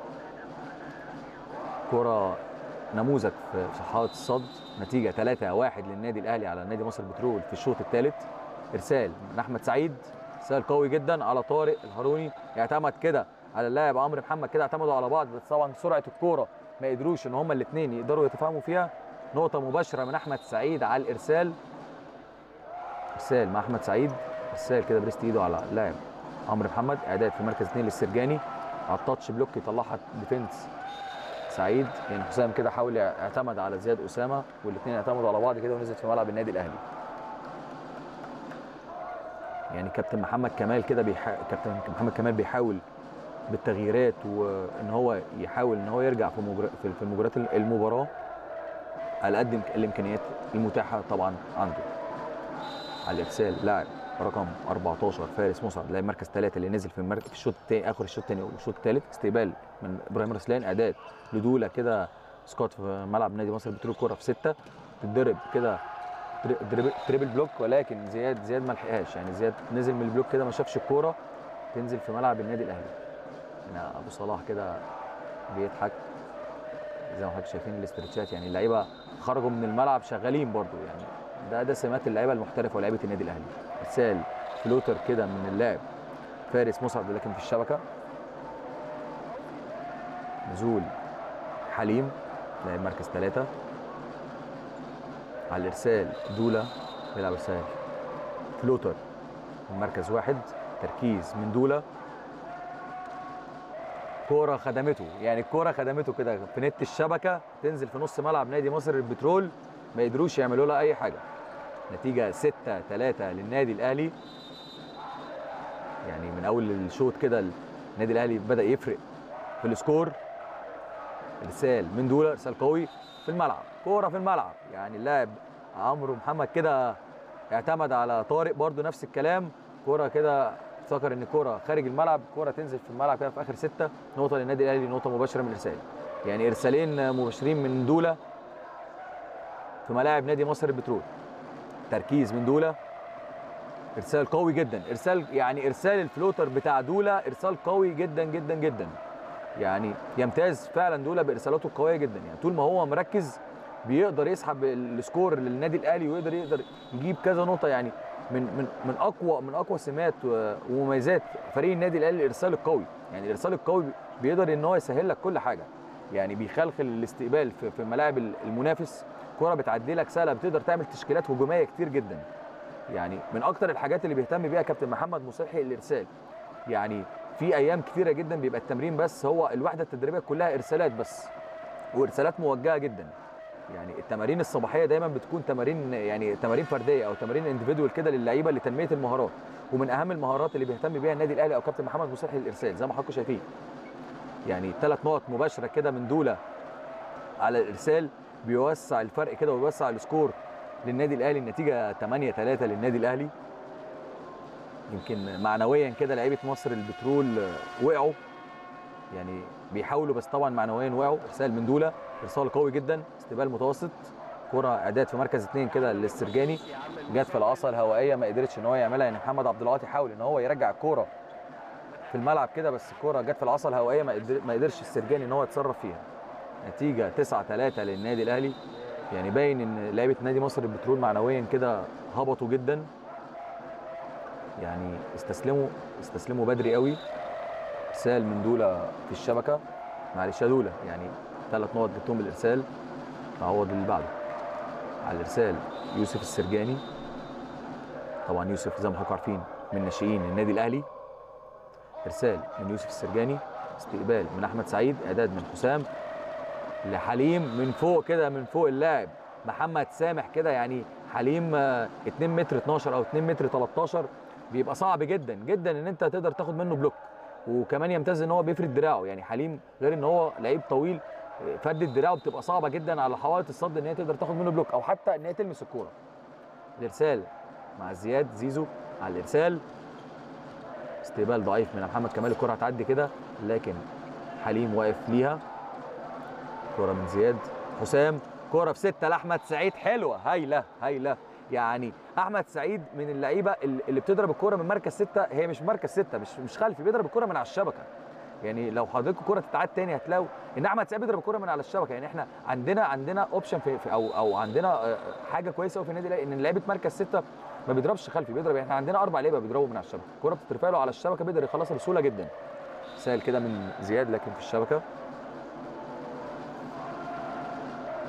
كره نموذج في صحات الصد نتيجه 3 1 للنادي الاهلي على نادي مصر البترول في الشوط الثالث ارسال من احمد سعيد ارسال قوي جدا على طارق الهاروني يعتمد كده على اللاعب عمرو محمد كده اعتمدوا على بعض بس طبعا سرعه الكوره ما قدروش ان هما الاثنين يقدروا يتفاهموا فيها نقطه مباشره من احمد سعيد على الارسال ارسال مع احمد سعيد ارسال كده بريست ايده على لاعب عمرو محمد اعداد في مركز اثنين للسرجاني على التاتش بلوك يطلعها ديفنس سعيد يعني حسام كده حاول اعتمد على زياد اسامه والاثنين اعتمدوا على بعض كده ونزلت في ملعب النادي الاهلي يعني كابتن محمد كمال كده بيحا... كابتن محمد كمال بيحاول بالتغييرات وان هو يحاول ان هو يرجع في مجر... في في مجريات المباراه على قد الامكانيات المتاحه طبعا عنده على الارسال لاعب رقم 14 فارس مسعد لاعب مركز ثلاثه اللي نزل في المركز في الشوط الثاني اخر الشوط الثاني والشوط الثالث استقبال من ابراهيم رسلان اعداد لدوله كده سكوت في ملعب نادي مصر بترول كوره في سته تتضرب كده تريبل, تريبل بلوك ولكن زياد زياد ما لحقهاش يعني زياد نزل من البلوك كده ما شافش الكوره تنزل في ملعب النادي الاهلي هنا ابو صلاح كده بيضحك زي ما حضرتك شايفين الاسترتشات يعني اللعيبه خرجوا من الملعب شغالين برضو يعني ده ده سمات اللعيبه المحترفه ولاعيبه النادي الاهلي ارسال فلوتر كده من اللاعب فارس مسعد لكن في الشبكه نزول حليم لاعب مركز ثلاثة على الارسال دولا بيلعب ارسال فلوتر من مركز واحد تركيز من دولا كوره خدمته يعني الكوره خدمته كده في نت الشبكه تنزل في نص ملعب نادي مصر البترول ما يقدروش يعملوا لها اي حاجه نتيجه 6 3 للنادي الاهلي يعني من اول الشوط كده النادي الاهلي بدا يفرق في السكور ارسال من دولا ارسال قوي في الملعب كوره في الملعب يعني اللاعب عمرو محمد كده اعتمد على طارق برده نفس الكلام كوره كده افتكر ان الكوره خارج الملعب كوره تنزل في الملعب كده في اخر سته نقطه للنادي الاهلي نقطه مباشره من الارسال يعني ارسالين مباشرين من دوله في ملاعب نادي مصر البترول تركيز من دوله ارسال قوي جدا ارسال يعني ارسال الفلوتر بتاع دوله ارسال قوي جدا جدا جدا يعني يمتاز فعلا دوله بارسالاته القويه جدا يعني طول ما هو مركز بيقدر يسحب السكور للنادي الاهلي ويقدر يقدر يجيب كذا نقطه يعني من من من اقوى من اقوى سمات ومميزات فريق النادي الاهلي الارسال القوي يعني الارسال القوي بيقدر ان هو يسهل لك كل حاجه يعني بيخلخل الاستقبال في, في ملاعب المنافس كره بتعدي لك سهله بتقدر تعمل تشكيلات هجوميه كتير جدا يعني من اكتر الحاجات اللي بيهتم بيها كابتن محمد مصلحي الارسال يعني في ايام كتيره جدا بيبقى التمرين بس هو الوحده التدريبيه كلها ارسالات بس وارسالات موجهه جدا يعني التمارين الصباحيه دايما بتكون تمارين يعني تمارين فرديه او تمارين انديفيدوال كده للعيبه لتنميه المهارات ومن اهم المهارات اللي بيهتم بيها النادي الاهلي او كابتن محمد مصلحي الارسال زي ما حضراتكم شايفين يعني ثلاث نقط مباشره كده من دوله على الارسال بيوسع الفرق كده ويوسع السكور للنادي الاهلي النتيجه 8 3 للنادي الاهلي يمكن معنويا كده لعيبه مصر البترول وقعوا يعني بيحاولوا بس طبعا معنويا وقعوا ارسال من دوله ارسال قوي جدا استقبال متوسط كره اعداد في مركز اثنين كده للسرجاني جت في العصا الهوائيه ما قدرتش ان هو يعملها يعني محمد عبد العاطي حاول ان هو يرجع الكوره في الملعب كده بس الكوره جت في العصا الهوائيه ما قدر ما قدرش السرجاني ان هو يتصرف فيها نتيجه 9 3 للنادي الاهلي يعني باين ان لعيبه نادي مصر البترول معنويا كده هبطوا جدا يعني استسلموا استسلموا بدري قوي ارسال من دوله في الشبكه معلش يا دوله يعني ثلاث نقط جبتهم بالارسال تعوض اللي بعده على الارسال يوسف السرجاني طبعا يوسف زي ما حضراتكم عارفين من ناشئين النادي الاهلي ارسال من يوسف السرجاني استقبال من احمد سعيد اعداد من حسام لحليم من فوق كده من فوق اللاعب محمد سامح كده يعني حليم 2 متر 12 او 2 متر 13 بيبقى صعب جدا جدا ان انت تقدر تاخد منه بلوك وكمان يمتاز ان هو بيفرد دراعه يعني حليم غير ان هو لعيب طويل فردة دراعه بتبقى صعبه جدا على حوائط الصد ان هي تقدر تاخد منه بلوك او حتى ان هي تلمس الكوره الارسال مع زياد زيزو على الارسال استقبال ضعيف من محمد كمال الكره هتعدي كده لكن حليم واقف ليها كره من زياد حسام كره في سته لاحمد سعيد حلوه هايله هايله يعني احمد سعيد من اللعيبه اللي بتضرب الكوره من مركز سته هي مش مركز سته مش مش خلفي بيضرب الكوره من على الشبكه يعني لو حضرتك الكوره تتعاد تاني هتلاقوا ان احمد سعيد بيضرب الكوره من على الشبكه يعني احنا عندنا عندنا اوبشن في, في او او عندنا حاجه كويسه قوي في النادي الاهلي ان لعيبه مركز سته ما بيضربش خلفي بيضرب يعني احنا عندنا اربع لعيبه بيضربوا من على الشبكه الكوره بتترفع له على الشبكه بيقدر يخلصها بسهوله جدا سهل كده من زياد لكن في الشبكه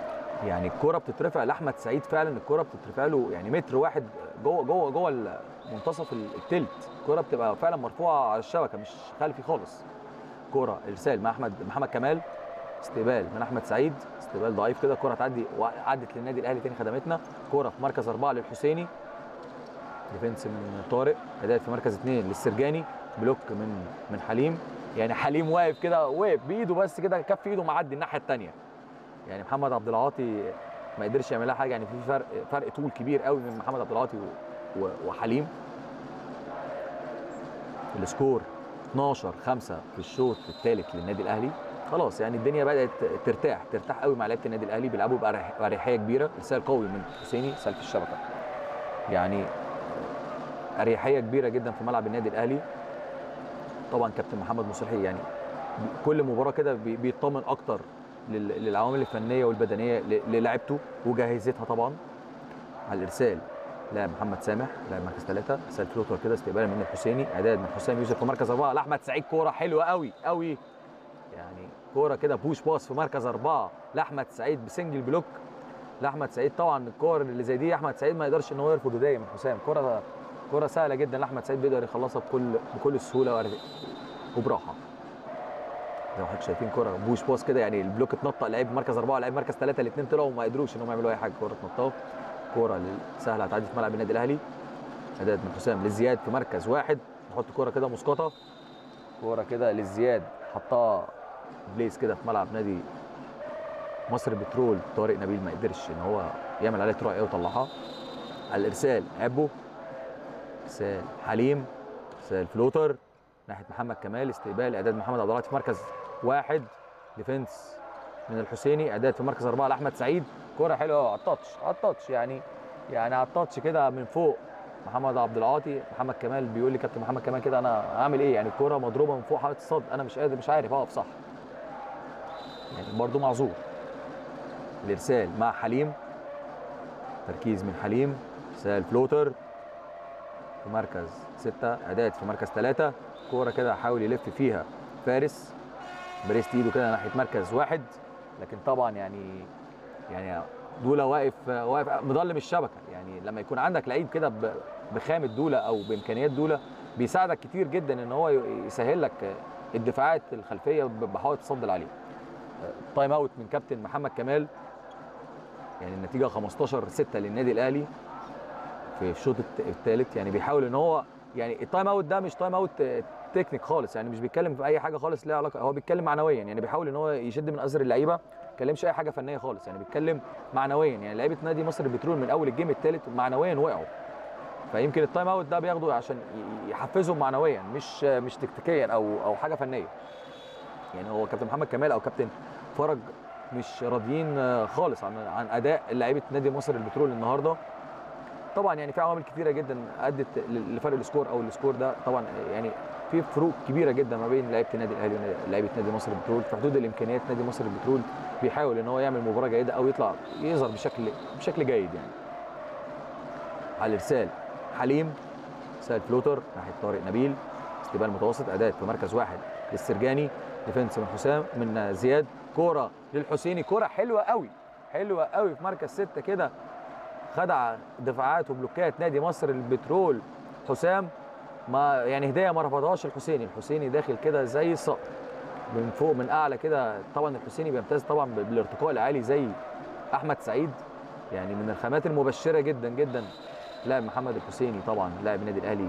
يعني الكرة بتترفع لاحمد سعيد فعلا الكرة بتترفع له يعني متر واحد جوه جوه جوه منتصف التلت الكرة بتبقى فعلا مرفوعة على الشبكة مش خلفي خالص كرة ارسال مع احمد محمد كمال استقبال من احمد سعيد استقبال ضعيف كده كرة تعدي عدت للنادي الاهلي تاني خدمتنا كرة في مركز اربعة للحسيني ديفنس من طارق اداء في مركز اثنين للسرجاني بلوك من من حليم يعني حليم واقف كده واقف بايده بس كده كف ايده معدي الناحيه الثانيه يعني محمد عبد العاطي ما قدرش يعمل لها حاجه يعني في فرق فرق طول كبير قوي من محمد عبد العاطي وحليم السكور 12 5 في الشوط الثالث للنادي الاهلي خلاص يعني الدنيا بدات ترتاح ترتاح قوي مع لعيبه النادي الاهلي بيلعبوا باريحيه كبيره رسال قوي من حسيني سالف الشبكه يعني اريحيه كبيره جدا في ملعب النادي الاهلي طبعا كابتن محمد مصلحي يعني كل مباراه كده بيطمن اكتر للعوامل الفنيه والبدنيه للاعيبته وجاهزتها طبعا على الارسال لاعب محمد سامح لاعب مركز ثلاثه ارسال فلوتر كده استقبالا من الحسيني اعداد من حسام يوسف في مركز اربعه لاحمد سعيد كوره حلوه قوي قوي يعني كوره كده بوش باس في مركز اربعه لاحمد سعيد بسنجل بلوك لاحمد سعيد طبعا الكور اللي زي دي احمد سعيد ما يقدرش ان هو يرفض هديه من حسام كوره كوره سهله جدا لاحمد سعيد بيقدر يخلصها بكل بكل السهوله وبراحه زي ما حضرتك شايفين كوره بوش باص كده يعني البلوك اتنطق لعيب مركز اربعه لعيب مركز ثلاثه الاثنين طلعوا وما قدروش ان هم يعملوا اي حاجه كوره اتنطقوا كوره سهله هتعدي في ملعب النادي الاهلي اداء من حسام لزياد في مركز واحد نحط كوره كده مسقطه كوره كده لزياد حطها بليس كده في ملعب نادي مصر البترول طارق نبيل ما قدرش ان هو يعمل عليه تروح ايه ويطلعها على الارسال ابو ارسال حليم ارسال فلوتر ناحيه محمد كمال استقبال اعداد محمد عبد العاطي في مركز واحد ديفنس من الحسيني اعداد في مركز اربعه لاحمد سعيد كوره حلوه على التاتش على التاتش يعني يعني على التاتش كده من فوق محمد عبد العاطي محمد كمال بيقول لي كابتن محمد كمال كده انا اعمل ايه يعني الكوره مضروبه من فوق حائط الصد انا مش قادر مش عارف اقف صح يعني برضه معذور الارسال مع حليم تركيز من حليم ارسال فلوتر في مركز ستة اعداد في مركز ثلاثة كوره كده حاول يلف فيها فارس بريست ايده كده ناحيه مركز واحد لكن طبعا يعني يعني دوله واقف واقف مضلم الشبكه يعني لما يكون عندك لعيب كده بخامه دوله او بامكانيات دوله بيساعدك كتير جدا ان هو يسهل لك الدفاعات الخلفيه بحاول تصدل عليه تايم اوت من كابتن محمد كمال يعني النتيجه 15 6 للنادي الاهلي في الشوط الثالث يعني بيحاول ان هو يعني التايم اوت ده مش تايم اوت تكنيك خالص يعني مش بيتكلم في اي حاجه خالص ليها علاقه هو بيتكلم معنويا يعني بيحاول ان هو يشد من ازر اللعيبه ما بيتكلمش اي حاجه فنيه خالص يعني بيتكلم معنويا يعني لعيبه نادي مصر البترول من اول الجيم الثالث معنويا وقعوا فيمكن التايم اوت ده بياخده عشان يحفزهم معنويا مش مش تكتيكيا او او حاجه فنيه يعني هو كابتن محمد كمال او كابتن فرج مش راضيين خالص عن عن اداء لعيبه نادي مصر البترول النهارده طبعا يعني في عوامل كثيره جدا ادت لفرق السكور او السكور ده طبعا يعني في فروق كبيره جدا ما بين لعيبه النادي الاهلي ولاعيبه نادي مصر البترول في حدود الامكانيات نادي مصر البترول بيحاول ان هو يعمل مباراه جيده او يطلع يظهر بشكل بشكل جيد يعني على الارسال حليم سال فلوتر ناحيه طارق نبيل استقبال متوسط اداء في مركز واحد للسرجاني ديفنس من حسام من زياد كوره للحسيني كوره حلوه قوي حلوه قوي في مركز ستة كده خدع دفاعات وبلوكات نادي مصر البترول حسام ما يعني هديه ما رفضهاش الحسيني الحسيني داخل كده زي الصقر من فوق من اعلى كده طبعا الحسيني بيمتاز طبعا بالارتقاء العالي زي احمد سعيد يعني من الخامات المبشره جدا جدا لاعب محمد الحسيني طبعا لاعب النادي الاهلي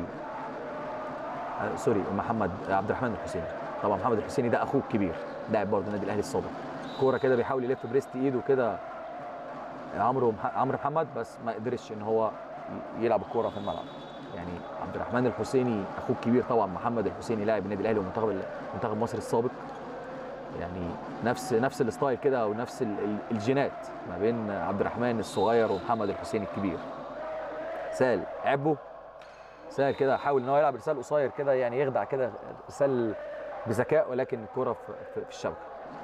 آه سوري محمد عبد الرحمن الحسيني طبعا محمد الحسيني ده اخوه الكبير لاعب برضه النادي الاهلي السابق كوره كده بيحاول يلف بريست ايده كده عمرو عمرو محمد بس ما قدرش ان هو يلعب الكوره في الملعب يعني عبد الرحمن الحسيني اخوه الكبير طبعا محمد الحسيني لاعب النادي الاهلي ومنتخب منتخب مصر السابق يعني نفس نفس الستايل كده او نفس الجينات ما بين عبد الرحمن الصغير ومحمد الحسيني الكبير سال عبه سال كده حاول ان هو يلعب رسال قصير كده يعني يخدع كده رسال بذكاء ولكن الكره في, في الشبكه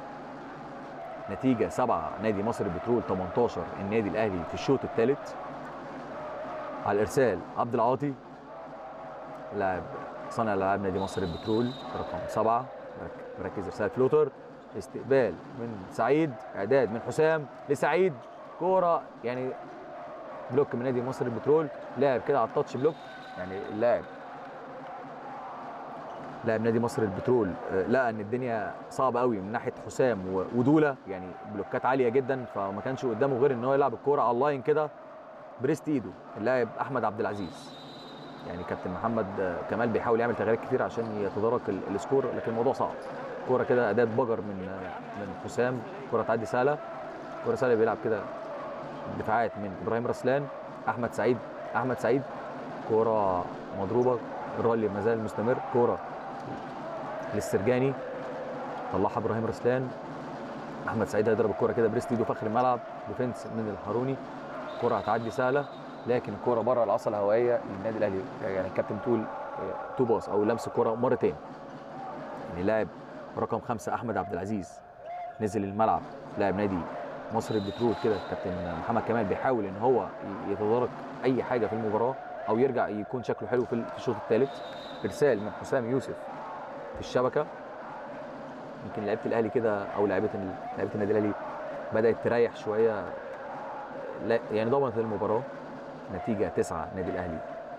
نتيجه سبعه نادي مصر البترول 18 النادي الاهلي في الشوط الثالث على الارسال عبد العاطي لاعب صانع العاب نادي مصر البترول رقم سبعه مركز ارسال فلوتر استقبال من سعيد اعداد من حسام لسعيد كوره يعني بلوك من نادي مصر البترول لاعب كده على التاتش بلوك يعني اللاعب لاعب نادي مصر البترول آه، لقى ان الدنيا صعبه قوي من ناحيه حسام و- ودوله يعني بلوكات عاليه جدا فما كانش قدامه غير ان هو يلعب الكوره على اللاين كده بريست ايده اللاعب احمد عبد العزيز يعني كابتن محمد آه، كمال بيحاول يعمل تغييرات كتير عشان يتدارك ال- السكور لكن الموضوع صعب كوره كده اداه بجر من آه، من حسام كوره تعدي سهله كوره سهله بيلعب كده دفاعات من ابراهيم رسلان احمد سعيد احمد سعيد كوره مضروبه الرالي ما زال مستمر كوره للسرجاني طلعها ابراهيم رسلان احمد سعيد هيضرب الكوره كده بريست ايده في اخر الملعب ديفنس من الحاروني كوره هتعدي سهله لكن الكوره بره العصا الهوائيه للنادي الاهلي يعني الكابتن بتقول آه، تو باص او لمس الكوره مرتين يعني لاعب رقم خمسة احمد عبد العزيز نزل الملعب لاعب نادي مصر البترول كده الكابتن محمد كمال بيحاول ان هو ي- يتدارك اي حاجه في المباراه او يرجع يكون شكله حلو في ال- في الشوط الثالث ارسال من حسام يوسف في الشبكه يمكن لعيبه الاهلي كده او لعيبه ال- لعيبه النادي الاهلي بدات تريح شويه لا يعني ضمنت المباراه نتيجه 9 نادي الاهلي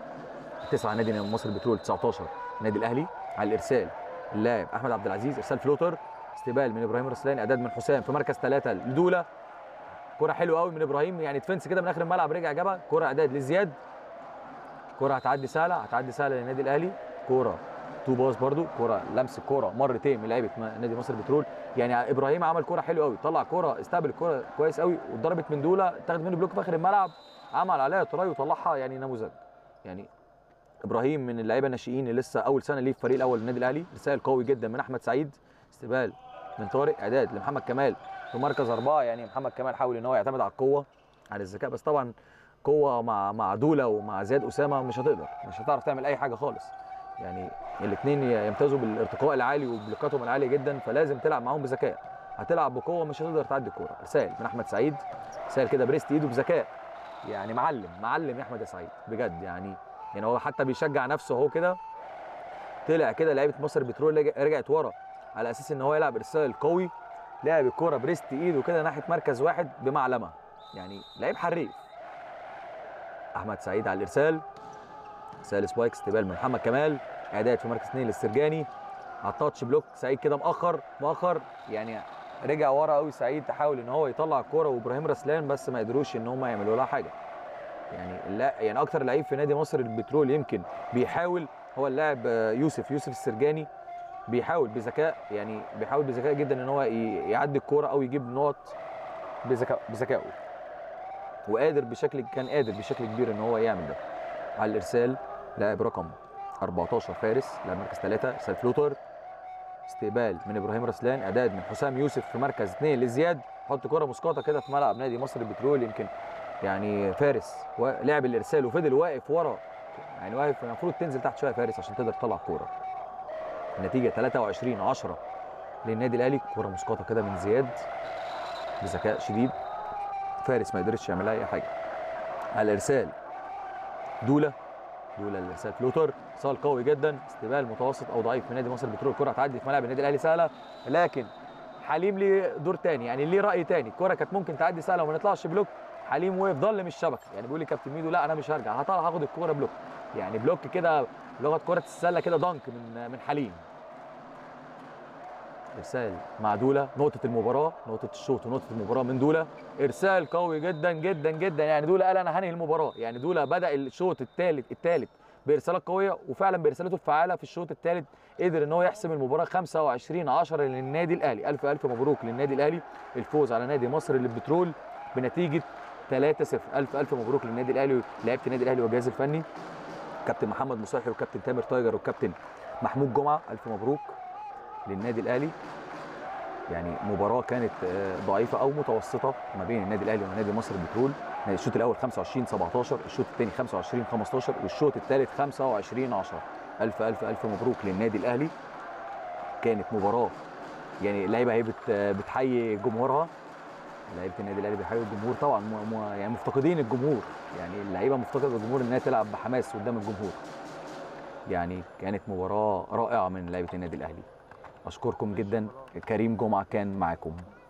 9 نادي مصر البترول 19 نادي الاهلي على الارسال اللاعب احمد عبد العزيز ارسال فلوتر استقبال من ابراهيم رسلان اعداد من حسام في مركز ثلاثه لدوله كره حلوه قوي من ابراهيم يعني ديفنس كده من اخر الملعب رجع جابها كره اعداد لزياد كره هتعدي سهله هتعدي سهله للنادي الاهلي كوره تو باص برضو كوره لمس الكوره مرتين من لعيبه م- نادي مصر البترول يعني ابراهيم عمل كوره حلوه قوي طلع كوره استقبل الكوره كويس قوي واتضربت من دوله تاخد منه بلوك في اخر الملعب عمل عليها تراي وطلعها يعني نموذج يعني ابراهيم من اللعيبه الناشئين اللي لسه اول سنه ليه في الفريق الاول للنادي الاهلي رسائل قوي جدا من احمد سعيد استقبال من طارق اعداد لمحمد كمال في مركز اربعه يعني محمد كمال حاول ان هو يعتمد على القوه على الذكاء بس طبعا قوه مع مع دوله ومع زياد اسامه مش هتقدر مش هتعرف تعمل اي حاجه خالص يعني الاثنين يمتازوا بالارتقاء العالي وبلوكاتهم العاليه جدا فلازم تلعب معاهم بذكاء هتلعب بقوه مش هتقدر تعدي الكوره رسائل من احمد سعيد رسائل كده بريست ايده بذكاء يعني معلم معلم يا احمد يا سعيد بجد يعني يعني هو حتى بيشجع نفسه اهو كده طلع كده لعيبه مصر بترول رجع- رجعت ورا على اساس ان هو يلعب ارسال قوي لعب الكوره بريست ايده كده ناحيه مركز واحد بمعلمه يعني لعيب حريف احمد سعيد على الارسال ارسال سبايك استقبال من محمد كمال اعداد في مركز اثنين للسرجاني على التاتش بلوك سعيد كده مأخر مأخر يعني رجع ورا قوي سعيد تحاول ان هو يطلع الكوره وابراهيم رسلان بس ما قدروش ان هم يعملوا لها حاجه يعني لا يعني اكتر لعيب في نادي مصر البترول يمكن بيحاول هو اللاعب آه، يوسف يوسف السرجاني بيحاول بذكاء يعني بيحاول بذكاء جدا ان هو ي- يعدي الكوره او يجيب نقط بذكاء بذكائه وقادر بشكل كان قادر بشكل كبير ان هو يعمل ده على الارسال لاعب رقم 14 فارس لاعب مركز ثلاثة ارسال فلوتر استقبال من ابراهيم رسلان اعداد من حسام يوسف في مركز اثنين لزياد حط كره مسقطه كده في ملعب نادي مصر البترول يمكن يعني فارس لعب الارسال وفضل واقف ورا يعني واقف المفروض تنزل تحت شويه فارس عشان تقدر تطلع كوره النتيجه 23 10 للنادي الاهلي كوره مسقطه كده من زياد بذكاء شديد فارس ما قدرش يعمل لها اي حاجه على الارسال دوله دوله الارسال فلوتر ارسال قوي جدا استقبال متوسط او ضعيف من نادي مصر البترول الكره هتعدي في ملعب النادي الاهلي سهله لكن حليم ليه دور تاني يعني ليه راي تاني الكره كانت ممكن تعدي سهله وما نطلعش بلوك حليم وقف ضل مش شبكه يعني بيقول لي كابتن ميدو لا انا مش هرجع هطلع هاخد الكوره بلوك يعني بلوك كده لغه كره السله كده دانك من من حليم ارسال مع دوله نقطه المباراه نقطه الشوط ونقطه المباراه من دوله ارسال قوي جدا جدا جدا يعني دوله قال انا هنهي المباراه يعني دوله بدا الشوط الثالث الثالث بارسالات قويه وفعلا بارسالاته الفعاله في الشوط الثالث قدر ان هو يحسم المباراه 25 10 للنادي الاهلي الف الف مبروك للنادي الاهلي الفوز على نادي مصر للبترول بنتيجه 3 0 الف الف مبروك للنادي الاهلي لعيبه النادي الاهلي والجهاز الفني كابتن محمد مصاحي وكابتن تامر تايجر والكابتن محمود جمعه الف مبروك للنادي الاهلي يعني مباراه كانت آه، ضعيفه او متوسطه ما بين النادي الاهلي ونادي مصر البترول يعني الشوط الاول 25 17 الشوط الثاني 25 15 والشوط الثالث 25 10 الف الف الف مبروك للنادي الاهلي كانت مباراه يعني اللعيبه هي بت بتحيي جمهورها لعيبه النادي الاهلي بيحيوا الجمهور طبعا م- م- يعني مفتقدين الجمهور يعني اللعيبه مفتقده الجمهور انها تلعب بحماس قدام الجمهور يعني كانت مباراه رائعه من لعيبه النادي الاهلي اشكركم جدا كريم جمعه كان معاكم